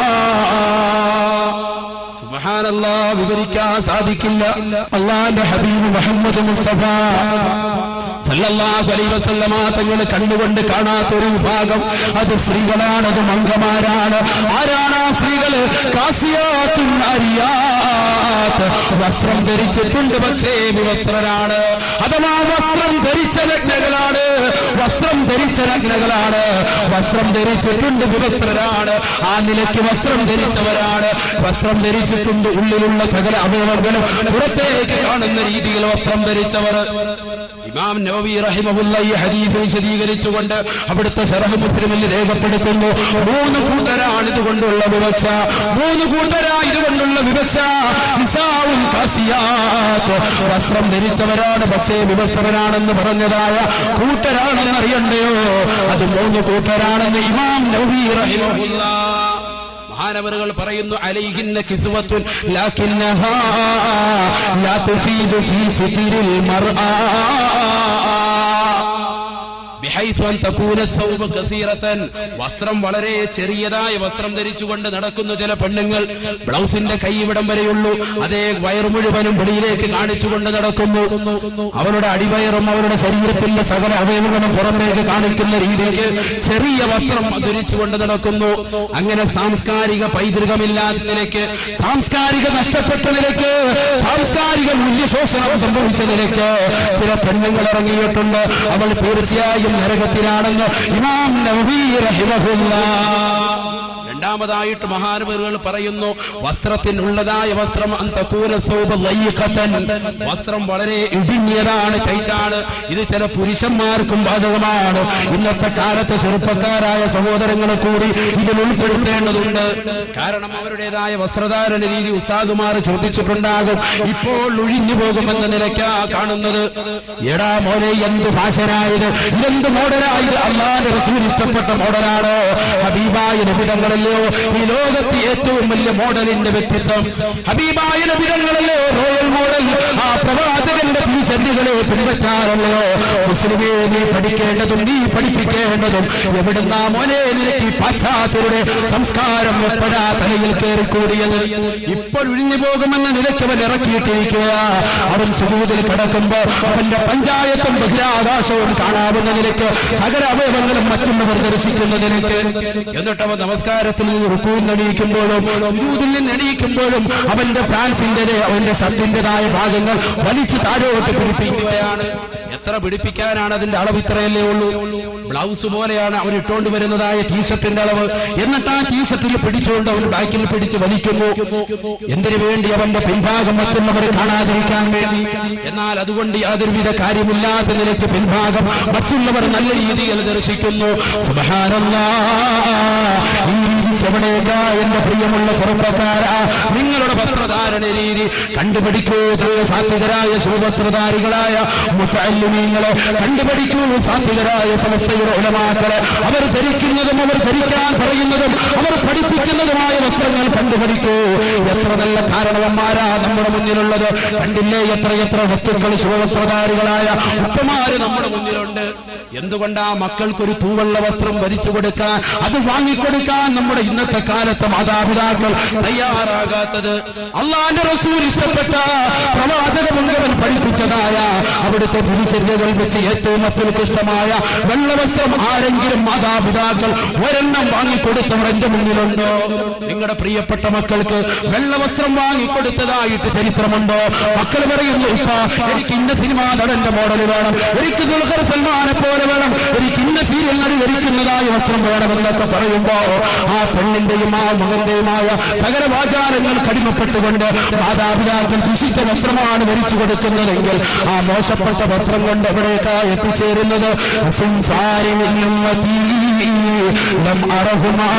സുബ്ഹാനല്ലാ വിവരിക്കാൻ സാധിക്കില്ല അള്ളാന്റെ ഹബീബ് മുഹമ്മദ് മുസ്തഫ സല്ലല്ലാഹു അലൈഹി വസല്ലമ തങ്ങൾ കണ്ടുകൊണ്ട് കാണാത്ത ഒരു വിഭാഗം അത് സ്ത്രീകളാണ് അത് മംഗമാരാണ് ആരാണ് ആ സ്ത്രീകള് കാസിയാത്തും അരിയാത്ത് വസ്ത്രം ധരിച്ചിട്ടുണ്ട് പക്ഷേ വിവസ്ത്രരാണ് അഥവാ വസ്ത്രം ധരിച്ച നഗ്നകളാണ് വസ്ത്രം ധരിച്ച നഗ്നകളാണ് വസ്ത്രം ധരിച്ചിട്ടുണ്ട് വിവസ്ത്രരാണ് ആ നിലയ്ക്ക് വസ്ത്രം ധരിച്ചവരാണ് വസ്ത്രം ധരിച്ചിട്ടുണ്ട് ഉള്ളിലുള്ള സകല അവയവങ്ങളും പുറത്തേക്ക് കാണുന്ന രീതിയിൽ വസ്ത്രം ധരിച്ചവർ ഇമാം നവവി റഹിമഹുല്ല ഈ ഹദീസ് വിശദീകരിച്ചുകൊണ്ട് അവിടുത്തെ ശറഹ് മുസ്ലിമിൽ രേഖപ്പെടുത്തുന്നു മൂന്ന് കൂട്ടരാണ് ഇതുകൊണ്ടുള്ള വിവക്ഷ മൂന്ന് കൂട്ടരാ ഇതുകൊണ്ടുള്ള വിവക്ഷ നിസാവും കാസിയാത്ത് വസ്ത്രം ധരിച്ചവരാണ് പക്ഷേ വിവസ്ത്രനാണെന്ന് പറഞ്ഞതായ കൂട്ടരാണെന്ന് അറിയണ്ടയോ അത് മൂന്ന് കൂട്ടരാണെന്ന് ഇമാം നവവി റഹിമഹുല്ല മഹാനവറുകൾ പറയുന്നു അലൈഹിന്ന കിസുവത്തുൻ ലാകിന്നഹാ ലാ തുഫീദു ഫീ ഫിതിരിൽ മർആ ബിഹൈസ് അൻ തകൂന സൗബ കസീറത്തൻ വസ്ത്രം വളരെ ചെറിയതായ വസ്ത്രം ധരിച്ചുകൊണ്ട് നടക്കുന്ന ചില പെണ്ണുങ്ങൾ ബ്ലൗസിന്റെ കൈവിടം വരെയുള്ളൂ അതേ വയറ് മുഴുവനും വെളിയിലേക്ക് കാണിച്ചുകൊണ്ട് നടക്കുന്നു അവരുടെ അടിവയറും അവരുടെ ശരീരത്തിന്റെ സകല അവയവങ്ങളും പുറത്തേക്ക് കാണിക്കുന്ന രീതിക്ക് ചെറിയ വസ്ത്രം ധരിച്ചുകൊണ്ട് നടക്കുന്നു അങ്ങനെ സാംസ്കാരിക പൈതൃകമില്ലാത്ത നിലയ്ക്ക് സാംസ്കാരിക നഷ്ടപ്പെട്ട നിലയ്ക്ക് സാംസ്കാരിക മൂല്യശോഷണം സംഭവിച്ച നിലയ്ക്ക് ചില പെണ്ണുങ്ങൾ ഇറങ്ങിയിട്ടുണ്ട് അവൾ തീർച്ചയായും നരകത്തിലാണെന്ന് ഇമാം നബി റഹിമഹുല്ല രണ്ടാമതായിട്ട് മഹാനവറുകൾ പറയുന്നു വസ്ത്രത്തിനുള്ളതായ വസ്ത്രം അന്തകൂല സൗബ ലയ്യിഖത്തൻ. വസ്ത്രം വളരെ ഇടുങ്ങിയതാണ് ടൈറ്റാണ് ഇത് ചില പുരുഷന്മാർക്കും ബാധകമാണ് ഇന്നത്തെ കാലത്തെ ചെറുപ്പക്കാരായ സഹോദരങ്ങളെ കൂടി ഇതിൽ ഉൾപ്പെടുത്തേണ്ടതുണ്ട് കാരണം അവരുടേതായ വസ്ത്രധാരണ രീതി ഉസ്താദുമാർ ശ്രദ്ധിച്ചിട്ടുണ്ടാകും ഇപ്പോൾ ഒഴിഞ്ഞു പോകുമെന്ന നിലയ്ക്കാ കാണുന്നത് എടാ മോനെ എന്ത് ഭാഷനായത് ഇതെന്ത് മോഡലായത് അള്ളാന്റെ റസൂൽ ഇഷ്ടപ്പെട്ട മോഡലാണ് ഹബീബായ നബിതങ്ങളല്ലയോ ഈ ലോകത്ത് ഏറ്റവും വലിയ മോഡലിന്റെ വ്യക്തിത്വം ഹബീബായ നബിതങ്ങളല്ലയോ റോയൽ മോഡൽ ആ പ്രവാചകന്റെ തിരിച്ചറികളെ പിൻപറ്റാറല്ലയോ മുസ്ലിമേ നീ പഠിക്കേണ്ടതും നീ പഠിപ്പിക്കേണ്ടതും എവിടുന്ന മോനെ നിനക്ക് ഈ പാശ്ചാത്യരുടെ സംസ്കാരം എപ്പോഴാ തലയിൽ കയറിക്കൂടിയത് ഇപ്പോൾ ഒഴിഞ്ഞു പോകുമെന്ന നിലയ്ക്ക് അവൻ ഇറക്കിയിട്ടിരിക്കുക അവൻ സുഖത്തിൽ കിടക്കുമ്പോ അവന്റെ പഞ്ചായത്തും ബഹിരാകാശവും കാണാവുന്ന നിലയ്ക്ക് സകല അവയവങ്ങളും മറ്റുള്ളവർ ദർശിക്കുന്ന നിലയ്ക്ക് എന്നിട്ട് അവൻ നമസ്കാരത്തിൽ നിന്ന് റുക്കൂയിൽ എണീക്കുമ്പോഴും സുജൂദിൽ നിന്ന് എണീക്കുമ്പോഴും അവന്റെ പാൻസിന്റെ അവന്റെ ഷർട്ടിന്റേതായ ഭാഗങ്ങൾ വലിച്ചു താഴോട്ട് പിടിപ്പിക്കുകയാണ് എത്ര പിടിപ്പിക്കാനാണ് അതിന്റെ അളവ് ഇത്രയല്ലേ ഉള്ളൂ ബ്ലൗസ് പോലെയാണ് അവൻ ഇട്ടുകൊണ്ട് വരുന്നതായ ടീഷർട്ടിന്റെ അളവ് എന്നിട്ട് ആ ടീഷർട്ടിൽ പിടിച്ചുകൊണ്ട് അവൻ ബാക്കിൽ പിടിച്ച് വലിക്കുന്നു എന്തിനു വേണ്ടി അവന്റെ പിൻഭാഗം മറ്റുള്ളവർ കാണാതിരിക്കാൻ വേണ്ടി എന്നാൽ അതുകൊണ്ട് യാതൊരുവിധ കാര്യമില്ലാത്ത നിലയ്ക്ക് പിൻഭാഗം മറ്റുള്ളവർ നല്ല രീതിയിൽ ദർശിക്കുന്നു സുബ്ഹാനല്ലാ. ഈ രീതിക്ക് എവിടേക്കാ എന്റെ പ്രിയമുള്ള ചെറുപ്പക്കാരാ നിങ്ങളുടെ വസ്ത്രധാരണ രീതി കണ്ടുപിടിക്കൂ നല്ല സാത്വികരായ ശുഭവസ്ത്രധാരികളായ മുത്തല്ലിമീങ്ങളെ കണ്ടുപിടിക്കൂ സാത്വികരായ സമസ്തയുടെ ഉലമാക്കളെ അവർ ധരിക്കുന്നതും അവർ ധരിക്കാൻ പറയുന്നതും അവർ പഠിപ്പിക്കുന്നതുമായ വസ്ത്രങ്ങൾ കണ്ടുപിടിക്കൂ എത്ര നല്ല കാരണവന്മാരാ നമ്മുടെ മുന്നിലുള്ളത് കണ്ടില്ലേ എത്ര എത്ര വസ്തുക്കൾ ശുഭവസ്ത്രധാരികളായ ഉപ്പമാര് നമ്മുടെ മുന്നിലുണ്ട് എന്തുകൊണ്ടാ മക്കൾക്കൊരു തൂവള്ള വസ്ത്രം ഭരിച്ചു കൊടുക്കാൻ അത് വാങ്ങിക്കൊടുക്കാൻ നമ്മുടെ ഇന്നത്തെ കാലത്തെ മാതാപിതാക്കൾ തയ്യാറാകാത്തത് അള്ളാന്റെ റസൂൽ ഇഷ്ടപ്പെട്ട പ്രവാചക മുങ്കവൻ പഠിപ്പിച്ചതായ അവിടുത്തെ തിരിച്ചറിയകൾ വെച്ച് ഏറ്റവും മക്കൾക്ക് ഇഷ്ടമായ വെള്ളവസ്ത്രം ആരെങ്കിലും മാതാപിതാക്കൾ ഒരെണ്ണം വാങ്ങിക്കൊടുത്തവർ എന്റെ മുന്നിലുണ്ടോ നിങ്ങളുടെ പ്രിയപ്പെട്ട മക്കൾക്ക് വെള്ളവസ്ത്രം വാങ്ങിക്കൊടുത്തതായിട്ട് ചരിത്രമുണ്ടോ മക്കൾ പറയുന്നു ഇപ്പ എനിക്ക് ഇന്ന സിനിമാ നടന്റെ മോഡൽ വേണം എനിക്ക് ദുൽഖർ സൽമാനെ പോലെ വേണം എനിക്ക് ഇന്ന സീരിയൽ നടി ധരിക്കുന്നതായ വസ്ത്രം വേണമെന്നൊക്കെ പറയുമ്പോ ആ പെണ്ണിന്റെയും ആ മകന്റെയുമായ സകല വാചാരങ്ങൾ കടിമപ്പെട്ടുകൊണ്ട് മാതാപിതാക്കൾ ദുഷിച്ച വസ്ത്രമാണ് ധരിച്ചു കൊടുക്കുന്നതെങ്കിൽ ആ മോശപ്പെട്ട വസ്ത്രം കൊണ്ട് എവിടേക്കാ എത്തിച്ചേരുന്നത് സംസാരി മിന്നും മതീ ലം അറഹുമാ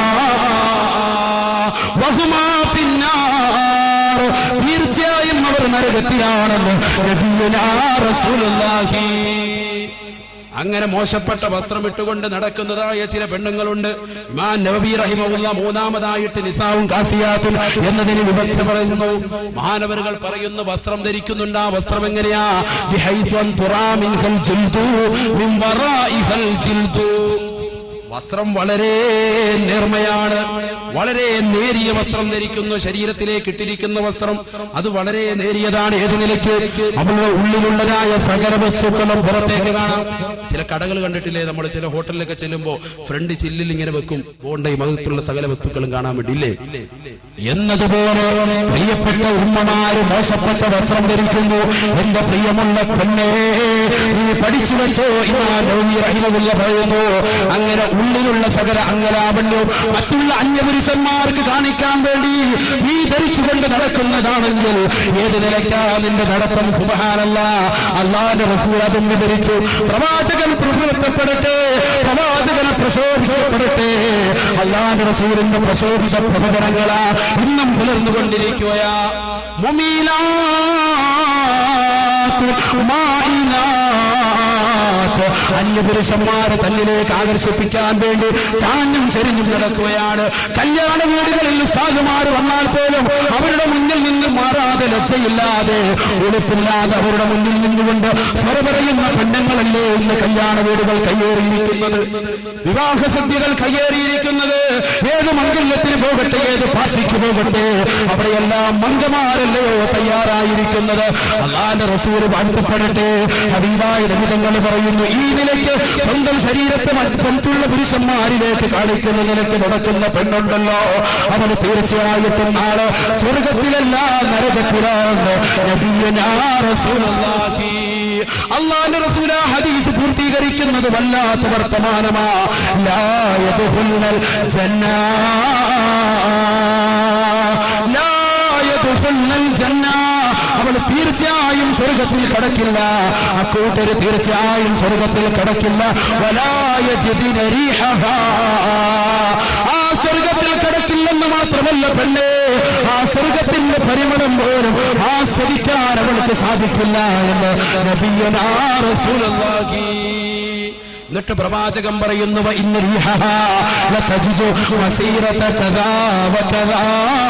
വഹുമാ ഫിന്നാർ. തീർച്ചയായും അവർ നരകത്തിലാണെന്ന് നബിയുനാ റസൂലുള്ളാഹി അങ്ങനെ മോശപ്പെട്ട വസ്ത്രം ഇട്ടുകൊണ്ട് നടക്കുന്നതായ ചില പെണ്ണുങ്ങളുണ്ട് ഇമാൻ നബി റഹിമുള്ള മൂന്നാമതായിട്ട് നിസാവും കാസിയാത്തും എന്നതിന് വിവക്ഷ പറയുന്നു മഹാനവറുകൾ പറയുന്നു വസ്ത്രം ധരിക്കുന്നുണ്ട് ആ വസ്ത്രം എങ്ങനെയാ ബിഹൈസ്വൻ തുറാമിൻഹൽ ജിൽദു മിൻ വറാഇഹൽ ജിൽദു വസ്ത്രം വളരെ നേർമയാണ് വളരെ നേരിയ വസ്ത്രം ധരിക്കുന്നു ശരീരത്തിലേക്ക് ഇട്ടിരിക്കുന്ന വസ്ത്രം അത് വളരെ നേരിയതാണ് ഏത് നിലയ്ക്ക് അവളുടെ ഉള്ളിലുള്ളതായ സകല വസ്തുക്കളും പുറത്തേക്ക് കാണാം ചില കടകൾ കണ്ടിട്ടില്ലേ നമ്മൾ ചില ഹോട്ടലിലൊക്കെ ചെല്ലുമ്പോ ഫ്രണ്ട് ചില്ലിൽ ഇങ്ങനെ വെക്കും ബോണ്ട ഈ മകത്തുള്ള സകല വസ്തുക്കളും കാണാൻ വേണ്ടിയില്ലേ എന്നതുപോലെ പ്രിയപ്പെട്ട ഉമ്മമാര് മോശപ്പെട്ട വസ്ത്രം ധരിക്കുന്നു എന്റെ പ്രിയമുള്ള പെണ്ണേ നീ പഠിച്ചു വെച്ചോ ഇമാം നവവി റഹിമഹുല്ല പറയുന്നു അങ്ങനെ ഉള്ളിലുള്ള സകല അംഗലാവണ്യവും മറ്റുള്ള അന്യപുരുഷന്മാർക്ക് കാണിക്കാൻ വേണ്ടി നീ ധരിച്ചുകൊണ്ട് നടക്കുന്നതാണെങ്കിൽ ഏത് നിലയ്ക്കാ നിന്റെ നടത്തം സുബഹാനല്ല അള്ളാന്റെ റസൂൽ അതും വിവരിച്ചു പ്രവാചകൻ പ്രഭുത്വപ്പെടട്ടെ പ്രവാചകനെ പ്രശോഭിക്കപ്പെടട്ടെ അള്ളാന്റെ റസൂലിന്റെ പ്രശോഭിത പ്രവചനങ്ങളാ ഇന്നും പുലർന്നുകൊണ്ടിരിക്കുകയാ മുമീലാത്ത് മായിലാത്ത് അന്യപുരുഷന്മാരെ തന്നിലേക്ക് ആകർഷിപ്പിക്കാൻ വേണ്ടി ചാഞ്ഞും ചെരിഞ്ഞും നടക്കുകയാണ് കല്യാണ വീടുകളിൽ സാധുമാർ വന്നാൽ പോലും അവരുടെ മുന്നിൽ നിന്ന് മാറാതെ ലജ്ജയില്ലാതെ ഉടുപ്പില്ലാതെ അവരുടെ മുന്നിൽ നിന്നുകൊണ്ട് സ്വര പറയുന്ന പെണ്ണുങ്ങളല്ലേ ഇന്ന് കല്യാണ വീടുകൾ കയ്യേറിയിരിക്കുന്നത് വിവാഹ സദ്യകൾ കയ്യേറിയിരിക്കുന്നത് ഏത് മംഗല്യത്തിന് പോകട്ടെ ഏത് പാർട്ടിക്ക് പോകട്ടെ അവിടെയെല്ലാം മംഗമാരല്ലയോ തയ്യാറായിരിക്കുന്നത് അള്ളാന്റെ റസൂല് വാഴ്ത്തപ്പെടട്ടെ ഹബീബായ രഹിതങ്ങൾ പറയുന്നു ഈ നിലയ്ക്ക് സ്വന്തം ശരീരത്തെ മറ്റുള്ള പുരുഷന്മാരിലേക്ക് കാണിക്കുന്ന നിലയ്ക്ക് നടക്കുന്ന പെണ്ണുണ്ടല്ലോ അവൾ തീർച്ചയായിട്ടും നാളെ സ്വർഗത്തിലല്ല നരകത്തിലാണ് നബിയനാ റസൂലുള്ളാഹി. അള്ളാന്റെ റസൂല ഹദീസ് പൂർത്തീകരിക്കുന്നത് വല്ലാത്ത വർത്തമാനമാ ലാ യദ്ഖുലുൽ ജന്നാ ലാ യദ്ഖുലുൽ ജന്നാ അവൾ തീർച്ചയായും സ്വർഗത്തിൽ കടക്കില്ല ആ കൂട്ടര് തീർച്ചയായും സ്വർഗത്തിൽ കടക്കില്ല വലായ ജിദിന റീഹഹാ. ആ സ്വർഗത്തിൽ കടക്കില്ലെന്ന് മാത്രമല്ല പെണ്ണേ ആ സ്വർഗത്തിന്റെ പരിമളം പോലും ആസ്വദിക്കാൻ അവൾക്ക് സാധിക്കില്ല എന്ന് നബിയുനാ റസൂലുള്ളാഹി എന്നിട്ട് പ്രവാചകം പറയുന്നു "വ ഇന്ന റീഹഹാ ലതജിദു മസീറത കദാ വകദാ."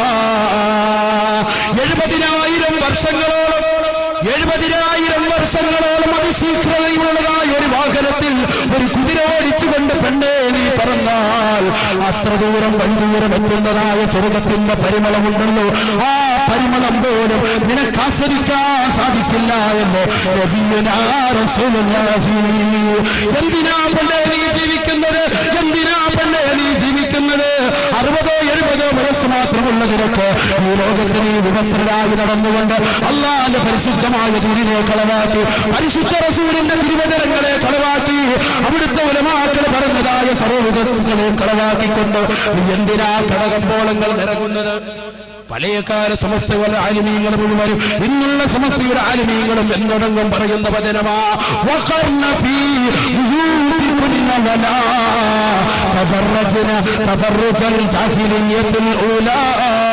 എഴുപതിനായിരം വർഷങ്ങളോളം എഴുപതിനായിരം വർഷങ്ങളോളം അതിശീഘ്രതയുള്ളതായ ഒരു വാഹനത്തിൽ ഒരു കുതിര ഓടിച്ചുകൊണ്ട് പെണ്ണേ നീ പറഞ്ഞാൽ അത്ര ദൂരം വഴിദൂരം എത്തുന്നതായ സ്വർഗത്തിന്റെ പരിമളമുണ്ടല്ലോ ആ പരിമളം പോലും നിനക്ക് ആസ്വദിക്കാൻ സാധിക്കില്ല എന്ന് നബിയുനാ റസൂലുള്ളാഹി. എന്തിനാ പെണ്ണേ നീ ജീവിക്കുന്നത് എന്തിനാ പെണ്ണേ നീ ജീവിക്കുന്നത് അറുപതോ എഴുപതോ വയസ്സ് മാത്രമുള്ള നിനക്ക് ഈ ലോകത്ത് നീ വിവസ്ത്രരായി നടന്നുകൊണ്ട് അള്ളാന്റെ പരിശുദ്ധമായ ദീനിനെ കളവാക്കി പരിശുദ്ധ റസൂലിന്റെ തിരുവചനങ്ങളെ കളവാക്കി അവിടുത്തെ ഉലമാക്കൾ പറഞ്ഞതായ സർവ്വവിധങ്ങളെ കളവാക്കിക്കൊണ്ട് നീ എന്തിനാ ഘടകമ്പോളങ്ങൾ നിറങ്ങുന്നത് പഴയകാല സമസ്തകളുടെ ആലിമീങ്ങൾ മുഴുവനും ഇന്നുള്ള സമസ്തയുടെ ആലിമീങ്ങളും എന്നൊടങ്ങും പറയുന്ന വചനമാ വഖർന ഫീ ബുയൂതികുന്ന تبرجن ولا تبرجن تبرج الجاهلية الأولى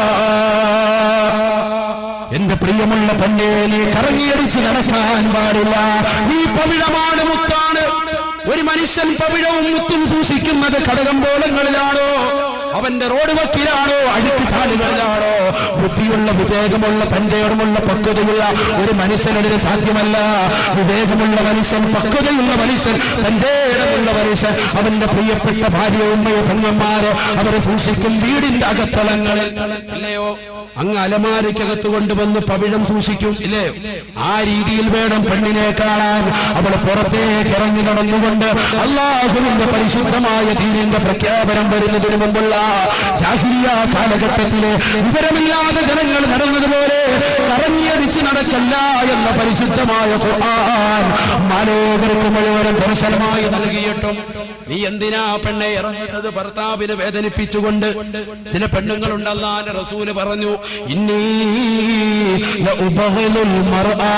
എന്റെ പ്രിയമുള്ള പെണ്ണെ നീ കറങ്ങിയടിച്ച് നടക്കാൻ പാടില്ല നീ പവിഴമാണ് മുത്താണ് ഒരു മനുഷ്യൻ പവിഴവും മുത്തും സൂക്ഷിക്കുന്നത് കടകമ്പോളങ്ങളിലാണോ അവന്റെ റോഡ് വക്കിലാണോ അഴുക്ക് ചാലുകളിലാണോ ബുദ്ധിയുള്ള വിവേകമുള്ള തന്റെയോടുമുള്ള പക്വതയുള്ള ഒരു മനുഷ്യനതിന് സാധ്യമല്ല വിവേകമുള്ള മനുഷ്യൻ പക്വതയുള്ള മനുഷ്യൻ തന്റെ ഇടമുള്ള മനുഷ്യൻ അവന്റെ പ്രിയപ്പെട്ട ഭാര്യ ഉമ്മയോ പെങ്ങന്മാര് അവരെ സൂക്ഷിക്കും വീടിന്റെ അകത്തളങ്ങളിൽ അല്ലയോ അങ്ങ് അലമാരയ്ക്കകത്ത് കൊണ്ടുവന്ന് പവിഴം സൂക്ഷിക്കും ഇല്ലേ ആ രീതിയിൽ വേണം പെണ്ണിനെ കാണാൻ അവൾ പുറത്തേക്ക് ഇറങ്ങി നടന്നുകൊണ്ട് അള്ളാഹുവിന്റെ പരിശുദ്ധമായ ദീനിന്റെ പ്രഖ്യാപനം വരുന്നതിന് മുമ്പുള്ള ജാഹിരിയ കാലഘട്ടത്തിലെ വിവരമില്ലാതെ ജനങ്ങൾ നടന്നതുപോലെ കറങ്ങിയടിച്ച് നടക്കല്ല എന്ന പരിശുദ്ധമായ ഖുർആൻ മാലോകർക്ക് മുഴുവനും ദർശനമായി നൽകിയിട്ടും നീ എന്തിനാ പെണ്ണെ ഇറങ്ങുന്നത് ഭർത്താവിനെ വേദനിപ്പിച്ചുകൊണ്ട് ചില പെണ്ണുങ്ങളുണ്ട് അല്ലാന്റെ റസൂല് പറഞ്ഞു ഇന്നീ ലഉബഗിലുൽ മർആ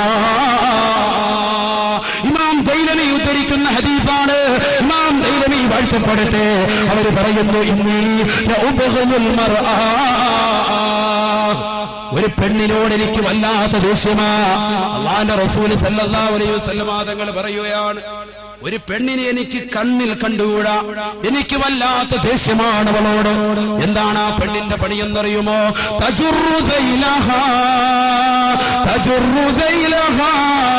ഇമാം ദൈലമി ഉദ്ധരിക്കുന്ന ഹദീസാണ് ഇമാം ദൈലമി വാഴ്ത്തപ്പെടട്ടെ അവർ പറയുന്നു ഇന്നീ ലഉബഗിലുൽ മർആ ഒരു പെണ്ണിനോട് എനിക്ക് വല്ലാത്ത ദേഷ്യമാ അള്ളാന്റെ റസൂല് സല്ലല്ലാഹു അലൈഹി വസല്ലമ തങ്ങൾ പറയുകയാണ് ഒരു പെണ്ണിനെ എനിക്ക് കണ്ണിൽ കണ്ടുകൂടാ എനിക്ക് വല്ലാത്ത ദേഷ്യമാണ് അവളോട് എന്താണ് ആ പെണ്ണിന്റെ പണി എന്നറിയുമോ തജുറു സൈലഹാ, തജുറു സൈലഹാ,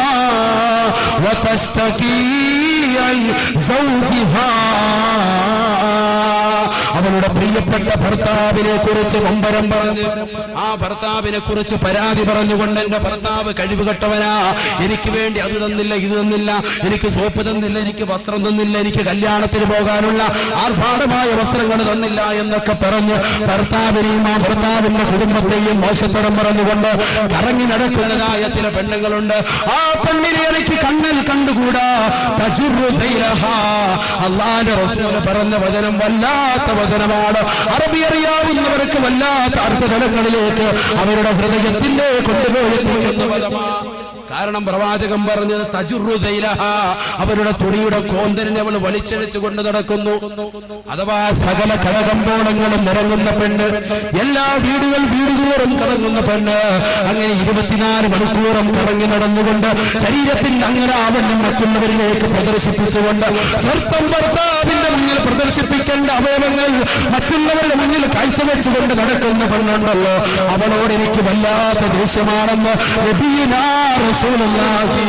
വതസ്തകീ അൻ സൗജിഹാ. അവളുടെ പ്രിയപ്പെട്ട ഭർത്താവിനെ കുറിച്ച് കൊമ്പരം പറഞ്ഞ് ആ ഭർത്താവിനെ കുറിച്ച് പരാതി പറഞ്ഞുകൊണ്ട് എന്റെ ഭർത്താവ് കഴിവുകെട്ടവനാ എനിക്ക് വേണ്ടി അത് തന്നില്ല ഇത് തന്നില്ല എനിക്ക് സോപ്പ് തന്നില്ല എനിക്ക് വസ്ത്രം തന്നില്ല എനിക്ക് കല്യാണത്തിന് പോകാനുള്ള ആർഭാടമായ വസ്ത്രങ്ങൾ തന്നില്ല എന്നൊക്കെ പറഞ്ഞ് ഭർത്താവിനെയും ആ ഭർത്താവിന്റെ കുടുംബത്തെയും മോശത്തരം പറഞ്ഞുകൊണ്ട് കറങ്ങി നടക്കുന്നതായ ചില പെണ്ണുങ്ങളുണ്ട് ആ പെണ്ണിനെ എനിക്ക് കണ്ണിൽ കണ്ടുകൂടാ തജുറു സൈലഹാ. അള്ളാന്റെ റസൂല് പറഞ്ഞ വചനം വല്ലാത്ത വചനമാണ് അറബി അറിയാവുന്നവർക്ക് വല്ലാത്ത അർത്ഥതലങ്ങളിലേക്ക് അവരുടെ ഹൃദയത്തിന്റെ കൊണ്ടുപോയി എത്തിക്കുന്ന പദമാണ് കാരണം പ്രവാചകൻ പറഞ്ഞത് തജുറു സൈലഹ അവരുടെ തുണിയുടെ കോന്തലിനെ അവൾ വലിച്ചഴിച്ചു കൊണ്ട് നടക്കുന്നു അഥവാ സകല കടകമ്പോളങ്ങളും നിറങ്ങുന്ന പെണ്ണ് എല്ലാ വീടുകൾ വീടുതോറും കറങ്ങുന്ന പെണ്ണ് അങ്ങനെ ഇരുപത്തിനാല് മണിക്കൂറും കറങ്ങി നടന്നുകൊണ്ട് ശരീരത്തിന്റെ അങ്ങനാവണ്ണം മറ്റുള്ളവരിലേക്ക് പ്രദർശിപ്പിച്ചുകൊണ്ട് സ്വന്തം ഭർത്താവിന്റെ മുന്നിൽ പ്രദർശിപ്പിക്കേണ്ട അവയവങ്ങൾ മറ്റുള്ളവരുടെ മുന്നിൽ കാഴ്ചവെച്ചുകൊണ്ട് നടക്കുന്ന പെണ്ണുണ്ടല്ലോ അവളോട് എനിക്ക് വല്ലാത്ത ദേഷ്യമാണെന്ന് നബിയുനാ റസൂലുള്ളാഹി.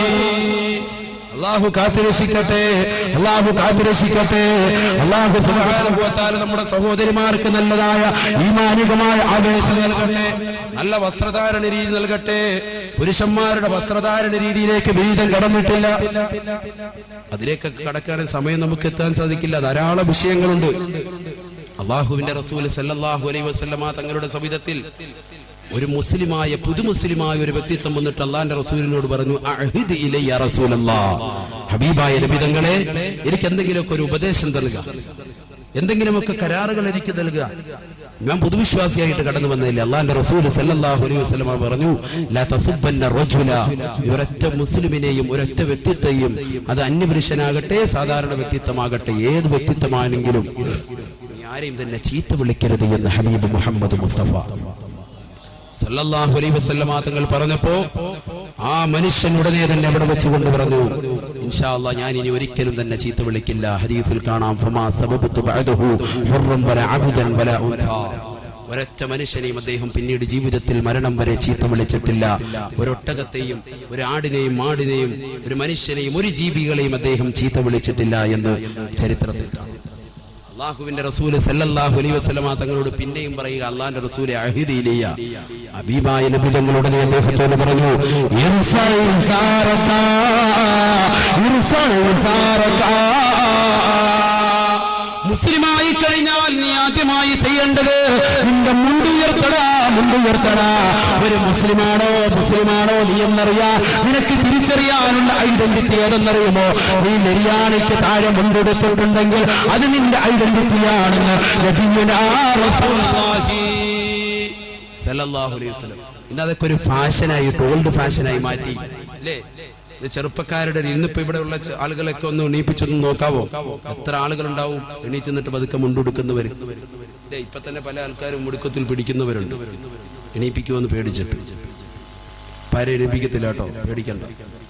അള്ളാഹു കാത്തിരക്ഷിക്കട്ടെ അള്ളാഹു കാത്തിരക്ഷിക്കട്ടെ അള്ളാഹു സുബ്ഹാനഹു വ തആല നമ്മുടെ സഹോദരിമാർക്ക് നല്ലതായ ഈമാനികമായ ആവേശം നൽകട്ടെ നല്ല വസ്ത്രധാരണ രീതി നൽകട്ടെ പുരുഷന്മാരുടെ വസ്ത്രധാരണ രീതിയിലേക്ക് വീതം കടന്നിട്ടില്ല അതിലേക്കൊക്കെ കടക്കാൻ സമയം നമുക്ക് എത്താൻ സാധിക്കില്ല ധാരാളം വിഷയങ്ങളുണ്ട് അള്ളാഹുവിന്റെ റസൂൽ സല്ലല്ലാഹു അലൈഹി വസല്ലമ തങ്ങളുടെ സവിധത്തിൽ ഒരു മുസ്ലിമായ പുതുമുസ്ലിമായ ഒരു വ്യക്തിത്വം വന്നിട്ട് അള്ളാന്റെ റസൂലിനോട് പറഞ്ഞു അഹ്ദ് ഇലയ്യ റസൂലല്ലാ ഹബീബായ നബിതങ്ങളെ എനിക്ക് എന്തെങ്കിലുമൊക്കെ ഒരു ഉപദേശം നൽകുക എന്തെങ്കിലുമൊക്കെ കരാറുകൾ എനിക്ക് നൽകുക ഞാൻ പൊതുവിശ്വാസിയായിട്ട് കടന്നു വന്നതില്ല അള്ളാന്റെ റസൂൽ സല്ലല്ലാഹു അലൈഹി വസല്ലമ പറഞ്ഞു ലാ തസുബ്ബന്ന റജുല ഒരൊറ്റ മുസ്ലിമിനെയും ഒരൊറ്റ വ്യക്തിത്വയും അത് അന്യപുരുഷനാകട്ടെ സാധാരണ വ്യക്തിത്വമാകട്ടെ ഏത് വ്യക്തിത്വമാണെങ്കിലും നീ ആരെയും തന്നെ ചീത്ത വിളിക്കരുത് എന്ന് ഹബീബ് മുഹമ്മദ് മുസ്തഫ സല്ലല്ലാഹു അലൈഹി വസല്ലമ തങ്ങൾ പറഞ്ഞപ്പോ ആ മനുഷ്യൻ ഉടനെ തന്നെ അവിടെ വെച്ചുകൊണ്ട് പറഞ്ഞു ഇൻഷാ അല്ലാഹ് ഞാൻ ഇനി ഒരിക്കലും തന്നെ ചീത്ത വിളിക്കില്ല ഹദീസിൽ കാണാം ഫമാ സബബത്തു ബഅദഹു ഹുർറൻ വല അബ്ദൻ വല ഉൻസാ ഒരൊറ്റ മനുഷ്യനെയും അദ്ദേഹം പിന്നീട് ജീവിതത്തിൽ മരണം വരെ ചീത്ത വിളിച്ചിട്ടില്ല ഒരൊട്ടകത്തെയും ഒരു ആടിനെയും മാടിനെയും ഒരു മനുഷ്യനെയും ഒരു ജീവികളെയും അദ്ദേഹം ചീത്ത വിളിച്ചിട്ടില്ല എന്ന് ചരിത്രത്തിൽ കാണാം. അള്ളാഹുവിന്റെ റസൂല് സല്ലല്ലാഹു അലൈഹി വസല്ലമ തങ്ങളോട് പിന്നെയും പറയുക അള്ളാഹിന്റെ റസൂലെ അഹിദിയിലെയ്യ അബീബായ നബി തങ്ങളോട് അദ്ദേഹത്തോട് പറഞ്ഞു "ഇർഫഅ ഇസാറക, ഇർഫഅ ഇസാറക." മുസ്ലിമായി കഴിഞ്ഞാൽ നീ ആദ്യമായി ചെയ്യേണ്ടത് നിന്റെ മുണ്ടുയർത്തടാ മുണ്ടുയർത്തടാ ഒരു മുസ്ലിമാണോ മുസ്ലിമാണോ നീ എന്നറിയാ നിനക്ക് തിരിച്ചറിയാനുള്ള ഐഡന്റിറ്റി ഏതെന്നറിയുമോ നീ നെരിയാണിക്ക് താഴെ മുണ്ടെടുത്തിട്ടുണ്ടെങ്കിൽ അത് നിന്റെ ഐഡന്റിറ്റിയാണെന്ന് നബിയുനാ റസൂലുള്ളാഹി സല്ലല്ലാഹു അലൈഹി വസല്ലം ഇന്ന് അതൊക്കെ ഒരു ഫാഷനായിട്ട് ഓൾഡ് ഫാഷനായി മാറ്റി അല്ലേ ഇത് ചെറുപ്പക്കാരുടെ ഒരു ഇന്നിപ്പോ ഇവിടെ ഉള്ള ചെ- ആളുകളൊക്കെ ഒന്ന് എണീപ്പിച്ചൊന്ന് നോക്കാവോ എത്ര ആളുകൾ ഉണ്ടാവും എണീറ്റ് നിന്നിട്ട് പതുക്കെ മുണ്ടുടുക്കുന്നവർ ദേ, ഇപ്പൊ തന്നെ പല ആൾക്കാരും മുടുക്കത്തിൽ പിടിക്കുന്നവരുണ്ട് എണീപ്പിക്കുമെന്ന് പേടിച്ചിട്ട് പാരെ എണീപ്പിക്കത്തില്ല കേട്ടോ പേടിക്കണ്ട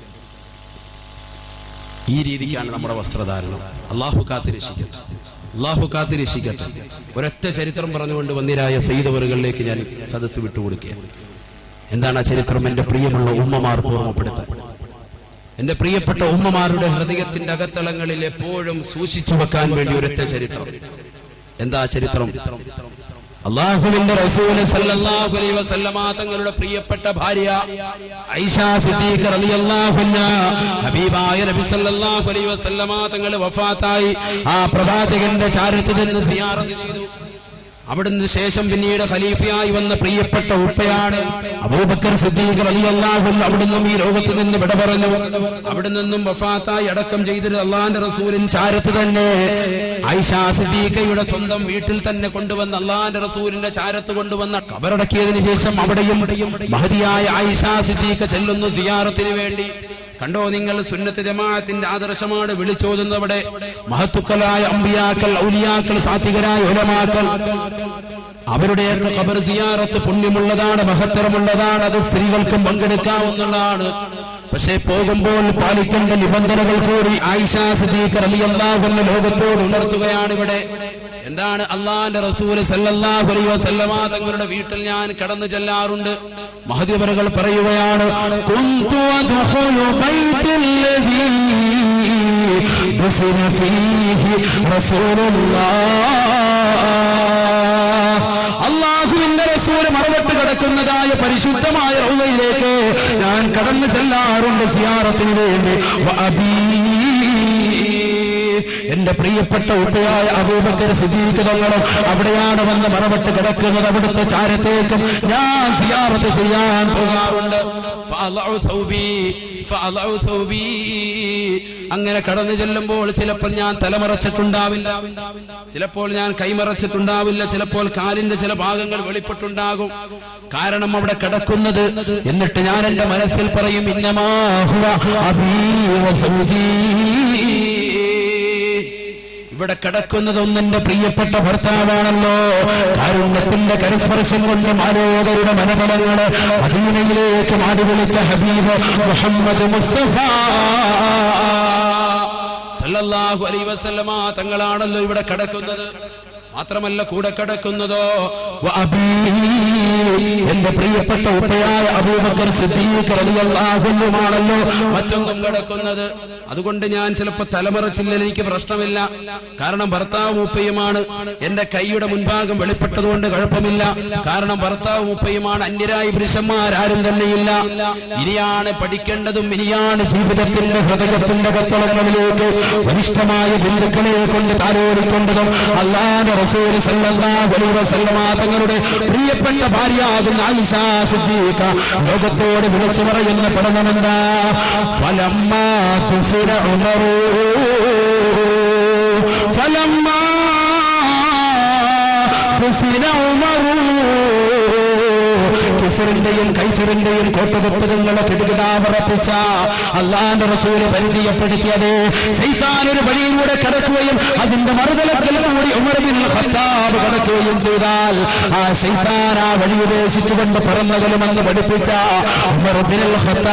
ഈ രീതിക്കാണ് നമ്മുടെ വസ്ത്രധാരണം അള്ളാഹു കാത്തിരക്ഷിക്കട്ടെ അള്ളാഹു കാത്തിരക്ഷിക്കട്ടെ ഒരൊറ്റ ചരിത്രം പറഞ്ഞുകൊണ്ട് വന്നിരായ സെയ്തവറുകളിലേക്ക് ഞാൻ സദസ്സ് വിട്ടുകൊടുക്കുകയാണ് എന്താണ് ആ ചരിത്രം എന്റെ പ്രിയമുള്ള ഉമ്മമാർക്ക് ഓർമ്മപ്പെടുത്താൻ എന്റെ പ്രിയപ്പെട്ട ഉമ്മമാരുടെ ഹൃദയത്തിന്റെ അകത്തളങ്ങളിൽ എപ്പോഴും സൂക്ഷിച്ചു വെക്കാൻ വേണ്ടി ഒരൊറ്റ ചരിത്രം എന്താ ആ ചരിത്രം അള്ളാഹുവിന്റെ റസൂല് സല്ലല്ലാഹു അലൈഹി വസല്ലമ തങ്ങളുടെ പ്രിയപ്പെട്ട ഭാര്യ ഐഷ സിദ്ദീഖ റളിയല്ലാഹു അൻഹാ ഹബീബായ നബി സല്ലല്ലാഹു അലൈഹി വസല്ലമ തങ്ങൾ വഫാത്തായി ആ പ്രവാചകന്റെ ചാരത്തിൽ നിന്ന് സിയാറത്ത് ചെയ്തു അവിടുന്ന് ശേഷം പിന്നീട് ഖലീഫയായി വന്ന പ്രിയപ്പെട്ട ഉപ്പയാണ് അബൂബക്കർ സിദ്ദീഖ് റളിയല്ലാഹു അൻഹു അവിടുന്ന് ഈ ലോകത്ത് നിന്ന് വിട പറഞ്ഞു അവിടെ നിന്നും വഫാത്തായി അടക്കം ചെയ്തിട്ട് അള്ളാന്റെ റസൂലിൻ ചാരത്ത് തന്നെ ഐഷ സിദ്ദീഖയുടെ സ്വന്തം വീട്ടിൽ തന്നെ കൊണ്ടുവന്ന് അള്ളാന്റെ റസൂലിന്റെ ചാരത്ത് കൊണ്ടുവന്ന കബറടക്കിയതിനു ശേഷം അവിടെയും മഹതിയായ ഐഷ സിദ്ദീഖ ചെല്ലുന്നു സിയാറത്തിന് വേണ്ടി കണ്ടോ നിങ്ങൾ സുന്നത്ത് ജമാഅത്തിന്റെ ആദർശമാണ് വിളിച്ചോതുന്നത് അവിടെ മഹത്തുക്കളായ അമ്പിയാക്കൾ ഔലിയാക്കൾ സാത്വികരായ ഉലമാക്കൾ അവരുടെയൊക്കെ ഖബർ സിയാറത്ത് പുണ്യമുള്ളതാണ് മഹത്തരമുള്ളതാണ് അത് സ്ത്രീകൾക്കും പങ്കെടുക്കാവുന്നതാണ് പക്ഷേ പോകുമ്പോൾ പാലിക്കേണ്ട നിബന്ധനകൾ കൂടി ആയിഷ സിദ്ദീഖ് റളിയല്ലാഹു അൻഹ ലോകത്തോട് ഉണർത്തുകയാണ് ഇവിടെ എന്താണ് അള്ളാന്റെ റസൂല് സല്ലല്ലാഹു അലൈഹി വസല്ലമ തങ്ങളുടെ വീട്ടിൽ ഞാൻ കടന്നു ചെല്ലാറുണ്ട് മഹദിവറുകൾ പറയുകയാണ് കുന്തു അദ്ഖുലു ബൈത്തല്ലദീ ദുഫിന ഫീഹി റസൂലുള്ളാഹ് അള്ളാഹുവിന്റെ റസൂല് മറവട്ട് കിടക്കുന്നതായ പരിശുദ്ധമായ റൗലയിലേക്ക് ഞാൻ കടന്നു ചെല്ലാറുണ്ട് സിയാറത്തിന് വേണ്ടി വഅബീ. എന്റെ പ്രിയപ്പെട്ട ഉപ്പയായ അബൂബക്കർ സിദ്ദീഖ് തങ്ങളും അവിടെയാണ് വന്ന് മറവട്ട് കിടക്കുന്നത് അവിടുത്തെ ചാരത്തേക്കും ഞാൻ സിയാറത്ത് ചെയ്യാൻ പോകാറുണ്ട് ഫഅളഉ സൗബി, ഫഅളഉ സൗബി. അങ്ങനെ കടന്നു ചെല്ലുമ്പോൾ ചിലപ്പോൾ ഞാൻ തലമറച്ചിട്ടുണ്ടാവില്ല ചിലപ്പോൾ ഞാൻ കൈമറച്ചിട്ടുണ്ടാവില്ല ചിലപ്പോൾ കാലിന്റെ ചില ഭാഗങ്ങൾ വെളിപ്പെട്ടുണ്ടാകും കാരണം അവിടെ കിടക്കുന്നത് എന്നിട്ട് ഞാൻ എന്റെ മനസ്സിൽ പറയും ഇന്നമാഹുവ അബീ വ സൗജീ. ഇവിടെ കിടക്കുന്നത് ഒന്നെന്റെ പ്രിയപ്പെട്ട ഭർത്താവാണല്ലോ കാരുണ്യത്തിന്റെ കരസ്പർശം കൊണ്ട് മാലോകരുടെ മനതലങ്ങള് മദീനയിലേക്ക് മാടി വിളിച്ച ഹബീബ് മുഹമ്മദ് മുസ്തഫ സല്ലല്ലാഹു അലൈഹി വസല്ലമ തങ്ങളാണല്ലോ ഇവിടെ കിടക്കുന്നത് മാത്രമല്ല കൂടെ കിടക്കുന്നതോ വഅബീ. എന്റെ പ്രിയപ്പെട്ട ഉപ്പയായ അബൂബക്കർ സിദ്ദീഖ് റളിയല്ലാഹു അൻഹുമാണല്ലോ മറ്റൊന്നും കിടക്കുന്നത് അതുകൊണ്ട് ഞാൻ ചിലപ്പോ തലമറച്ചില്ല എനിക്ക് പ്രശ്നമില്ല കാരണം ഭർത്താവ് ഉപ്പയുമാണ് എന്റെ കൈയുടെ മുൻഭാഗം വെളിപ്പെട്ടതുകൊണ്ട് കുഴപ്പമില്ല കാരണം ഭർത്താവ് ഉപ്പയുമാണ് അന്യരായ പുരുഷന്മാരാരും തന്നെയില്ല ഇനിയാണ് പഠിക്കേണ്ടതും ഇനിയാണ് ജീവിതത്തിന്റെ ഹൃദയത്തിന്റെ കത്തളങ്ങളിലേക്ക് വരിഷ്ഠമായ ബന്ധുക്കളെ കൊണ്ട് താരോടിക്കേണ്ടതും അള്ളാന്റെ റസൂൽ സല്ലല്ലാഹു അലൈഹി വസല്ലമ തങ്ങളുടെ പ്രിയപ്പെട്ട ഭാര്യയാകുന്ന ആയിഷ സിദ്ദീഖ ലോകത്തോട് വിളിച്ചു പറയുന്ന പഠനമെന്താ ഫലമ്മാ തുഫിര ഉമറു ഫലമ്മാ തുഫിര ഉമറു കിസറിന്റെയും കൈസറിന്റെയും കോട്ടപുസ്തകങ്ങളെ കിടുകിടാമറപ്പിച്ച അള്ളാന്റെ റസൂല് പരിചയപ്പെടുത്തിയത് ശൈത്താൻ ഒരു വഴിയിലൂടെ കടക്കുകയും അതിന്റെ മറുതലത്തിൽ കൂടി ഉമർബിൻ ഖത്താബ് കടക്കുകയും ചെയ്താൽ ആ ശൈത്താൻ ആ വഴി ഉപേക്ഷിച്ചുകൊണ്ട് പറന്നകലുമെന്ന് പഠിപ്പിച്ച ഉമർബിൻ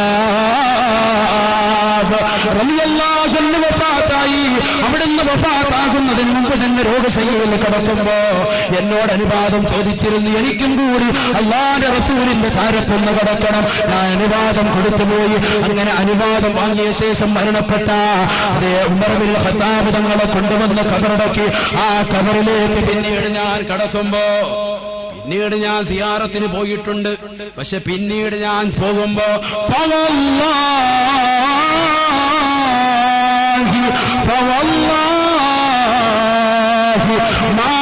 ഖത്താബ് റളിയല്ലാഹു അൻഹു വഫാത്തായി അവിടുന്ന് വഫാത്താകുന്നതിന് മുമ്പ് തന്നെ രോഗശൈലിയിൽ കിടക്കുമ്പോ എന്നോട് അനുവാദം ചോദിച്ചിരുന്നു എനിക്കും കൂടി അള്ളാന്റെ റസൂലിന്റെ ചാരത്തൊന്ന് കിടക്കണം ഞാൻ അനുവാദം കൊടുത്തുപോയി അങ്ങനെ അനുവാദം വാങ്ങിയ ശേഷം മരണപ്പെട്ട അതേ ഉമർബിൽ ഖത്താബ് തങ്ങളെ കൊണ്ടുവന്ന് കബറടക്കി ആ കബറിലേക്ക് പിന്നീട് ഞാൻ കടക്കുമ്പോ പിന്നീട് ഞാൻ സിയാറത്തിന് പോയിട്ടുണ്ട് പക്ഷെ പിന്നീട് ഞാൻ പോകുമ്പോ ഫവല്ലാഹി ഫവല്ലാഹി മാ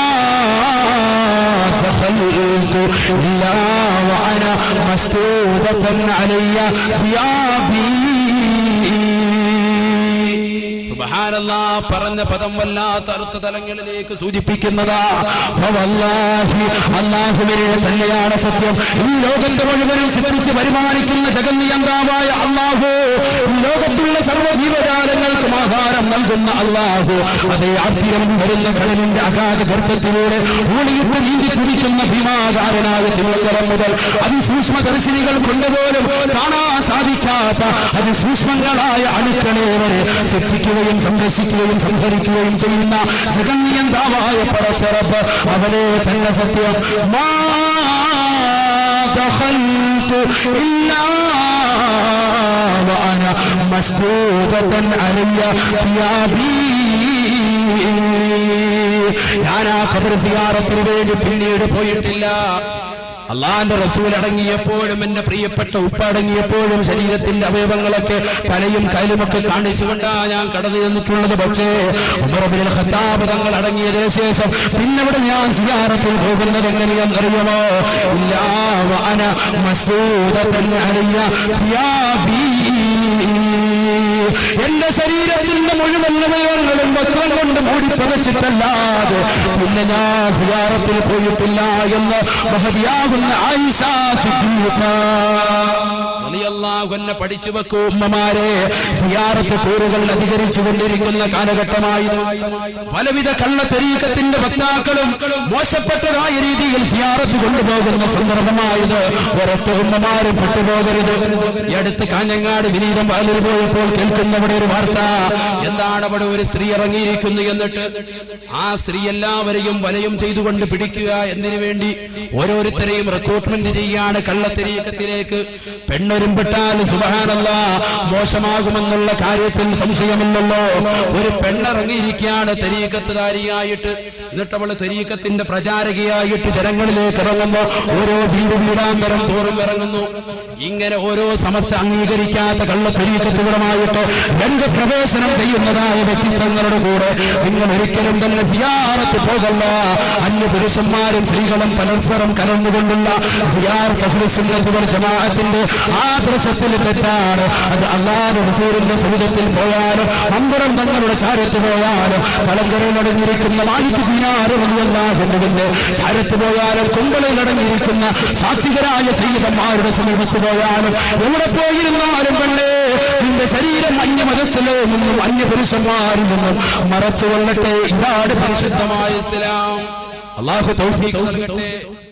دخلت إلا وأنا مسدودة علي ثيابي സുബ്ഹാനല്ലാ പറഞ്ഞ പദം വല്ലാത്ത അർത്ഥ തലങ്ങളിലേക്ക് സൂചിപ്പിക്കുന്നതാ ഫവല്ലാഹി അല്ലാഹുവിനെ തന്നെയാണ് സത്യം ഈ ലോകത്തെ മുഴുവനും സൃഷ്ടിച്ച് വരുമാനിക്കുന്ന ജഗന്നിയന്താവായ അള്ളാഹു ഈ ലോകത്തുള്ള സർവ്വ ജീവജാലങ്ങൾക്കും ആഹാരം നൽകുന്ന അള്ളാഹു അതേ ആർത്തിരം വരുന്ന കടലിന്റെ അഗാധ ഗർഭത്തിലൂടെ ഊളിയിട്ട് നീന്തി തുടിക്കുന്ന ഭീമാകാരനായ തിരുവന്തരം മുതൽ അതിസൂക്ഷ്മ ദർശിനികൾ കൊണ്ടുപോലും കാണാൻ സാധിക്കാത്ത അതിസൂക്ഷ്മങ്ങളായ അണുക്കളെ വരെ സൃഷ്ടിക്കുകയും സംരക്ഷിക്കുകയും സംഹരിക്കുകയും ചെയ്യുന്ന ജഗന്നിയന്താവായ പടച്ചറപ്പ് അവനെ തന്നെ സത്യം മാ دخلت إلا وأنا مسدودة علي ثيابي ഞാൻ ആ ഖബർ സിയാറത്തിന് വേണ്ടി പിന്നീട് പോയിട്ടില്ല അള്ളാന്റെ റസൂൽ അടങ്ങിയപ്പോഴും എന്റെ പ്രിയപ്പെട്ട ഉപ്പ അടങ്ങിയപ്പോഴും ശരീരത്തിന്റെ അവയവങ്ങളൊക്കെ തലയും കൈലുമൊക്കെ കാണിച്ചുകൊണ്ടാ ഞാൻ കടന്നു ചെന്നിട്ടുള്ളത് പക്ഷേ ഉമറബിൻ ഖത്താബ് തങ്ങൾ അടങ്ങിയതിനു ശേഷം പിന്നവിടെ ഞാൻ സിയാറത്തിൽ പോകുന്നത് എങ്ങനെയെന്നറിയുമോ ഇല്ലാ വഅന മസ്ദൂദതൻ അലയ്യ സിയാബി എന്റെ ശരീരത്തിന്റെ മുഴുവൻ അവയവങ്ങളും വസ്ത്രം കൊണ്ട് മൂടി പതച്ചിട്ടല്ലാതെ പിന്നെ ഞാൻ സിയാറത്തിൽ പോയിട്ടില്ല എന്ന് മഹതിയാകുന്ന ആയിഷ സിദ്ദീഖ റളിയല്ലാഹു അൻഹ പഠിച്ചു വെക്കൂ ഉമ്മമാരെ സിയാറത്ത് കൂറുകൾ അധികരിച്ചു കൊണ്ടിരിക്കുന്ന കാലഘട്ടമായിരുന്നു പലവിധ കള്ളത്തെരീക്കത്തിന്റെ വക്താക്കളും മോശപ്പെട്ടതായ രീതിയിൽ സിയാറത്ത് കൊണ്ടുപോകുന്ന സന്ദർഭമായത് ഒരൊറ്റ ഉമ്മമാരും പെട്ടുപോകരുത് ഈ അടുത്ത് കാഞ്ഞങ്ങാട് വിനീതം വാലിൽ പോയപ്പോൾ കേൾക്കുന്നവിടെ ഒരു വാർത്ത എന്താണ് അവിടെ ഒരു സ്ത്രീ ഇറങ്ങിയിരിക്കുന്നു എന്നിട്ട് ആ സ്ത്രീ എല്ലാവരെയും വലയും ചെയ്തുകൊണ്ട് പിടിക്കുക എന്നതിനു വേണ്ടി ഓരോരുത്തരെയും റിക്രൂട്ട്മെന്റ് ചെയ്യാണ് കള്ളത്തെരീക്കത്തിലേക്ക് പെണ്ണൊരുമ്പിട്ടാൽ സുബഹാനല്ല മോശമാകുമെന്നുള്ള കാര്യത്തിൽ സംശയമില്ലല്ലോ ഒരു പെണ്ണിറങ്ങിയിരിക്കുകയാണ് തെരീക്കത്തുകാരിയായിട്ട് എന്നിട്ട് അവള് തെരീക്കത്തിന്റെ പ്രചാരകയായിട്ട് ജനങ്ങളിലേക്ക് ഇറങ്ങുന്നു ഓരോ വീട് വീടാന്തരം തോറും ഇറങ്ങുന്നു ഇങ്ങനെ ഓരോ സമസ്ത അംഗീകരിക്കാത്ത കള്ളത്തെരീക്കത്തുകളുമായിട്ട് രംഗപ്രവേശനം ചെയ്യുന്നതായ വ്യക്തിത്വങ്ങളുടെ കൂടെ നിങ്ങൾ ഒരിക്കലും തന്നെ സിയാറത്ത് പോകല്ല അന്യ പുരുഷന്മാരും സ്ത്രീകളും പരസ്പരം കലർന്നുകൊണ്ടുള്ള സിയാറത്ത് അഹ്ലുസുന്നത്ത് വൽ ജമാഅത്തിന്റെ ആദർശത്തിൽ തെറ്റാണ് അത് അള്ളാഹു റസൂലിന്റെ സുഹൃത്തിൽ പോയാലും മന്ദിരം തങ്ങളുടെ ചാരത്ത് പോയാലും തലങ്കരയിൽ അടങ്ങിയിരിക്കുന്ന മാലിക് ദീനാറുകളുടെ ചാരത്ത് പോയാലും കുമ്പളിൽ അടങ്ങിയിരിക്കുന്ന സാത്വികരായ സൈനികന്മാരുടെ സമീപത്ത് പോയാലും എവിടെ പോയിരുന്നാലും പെണ്ണേ നിന്റെ ശരീരം അന്യ മനസ്സിലോ നിന്നും അന്യ പുരുഷന്മാരിൽ നിന്നും മറച്ചു കൊള്ളട്ടെ ഇതാണ് പരിശുദ്ധമായ ഇസ്ലാം അള്ളാഹു തൗഫീഖ് നൽകട്ടെ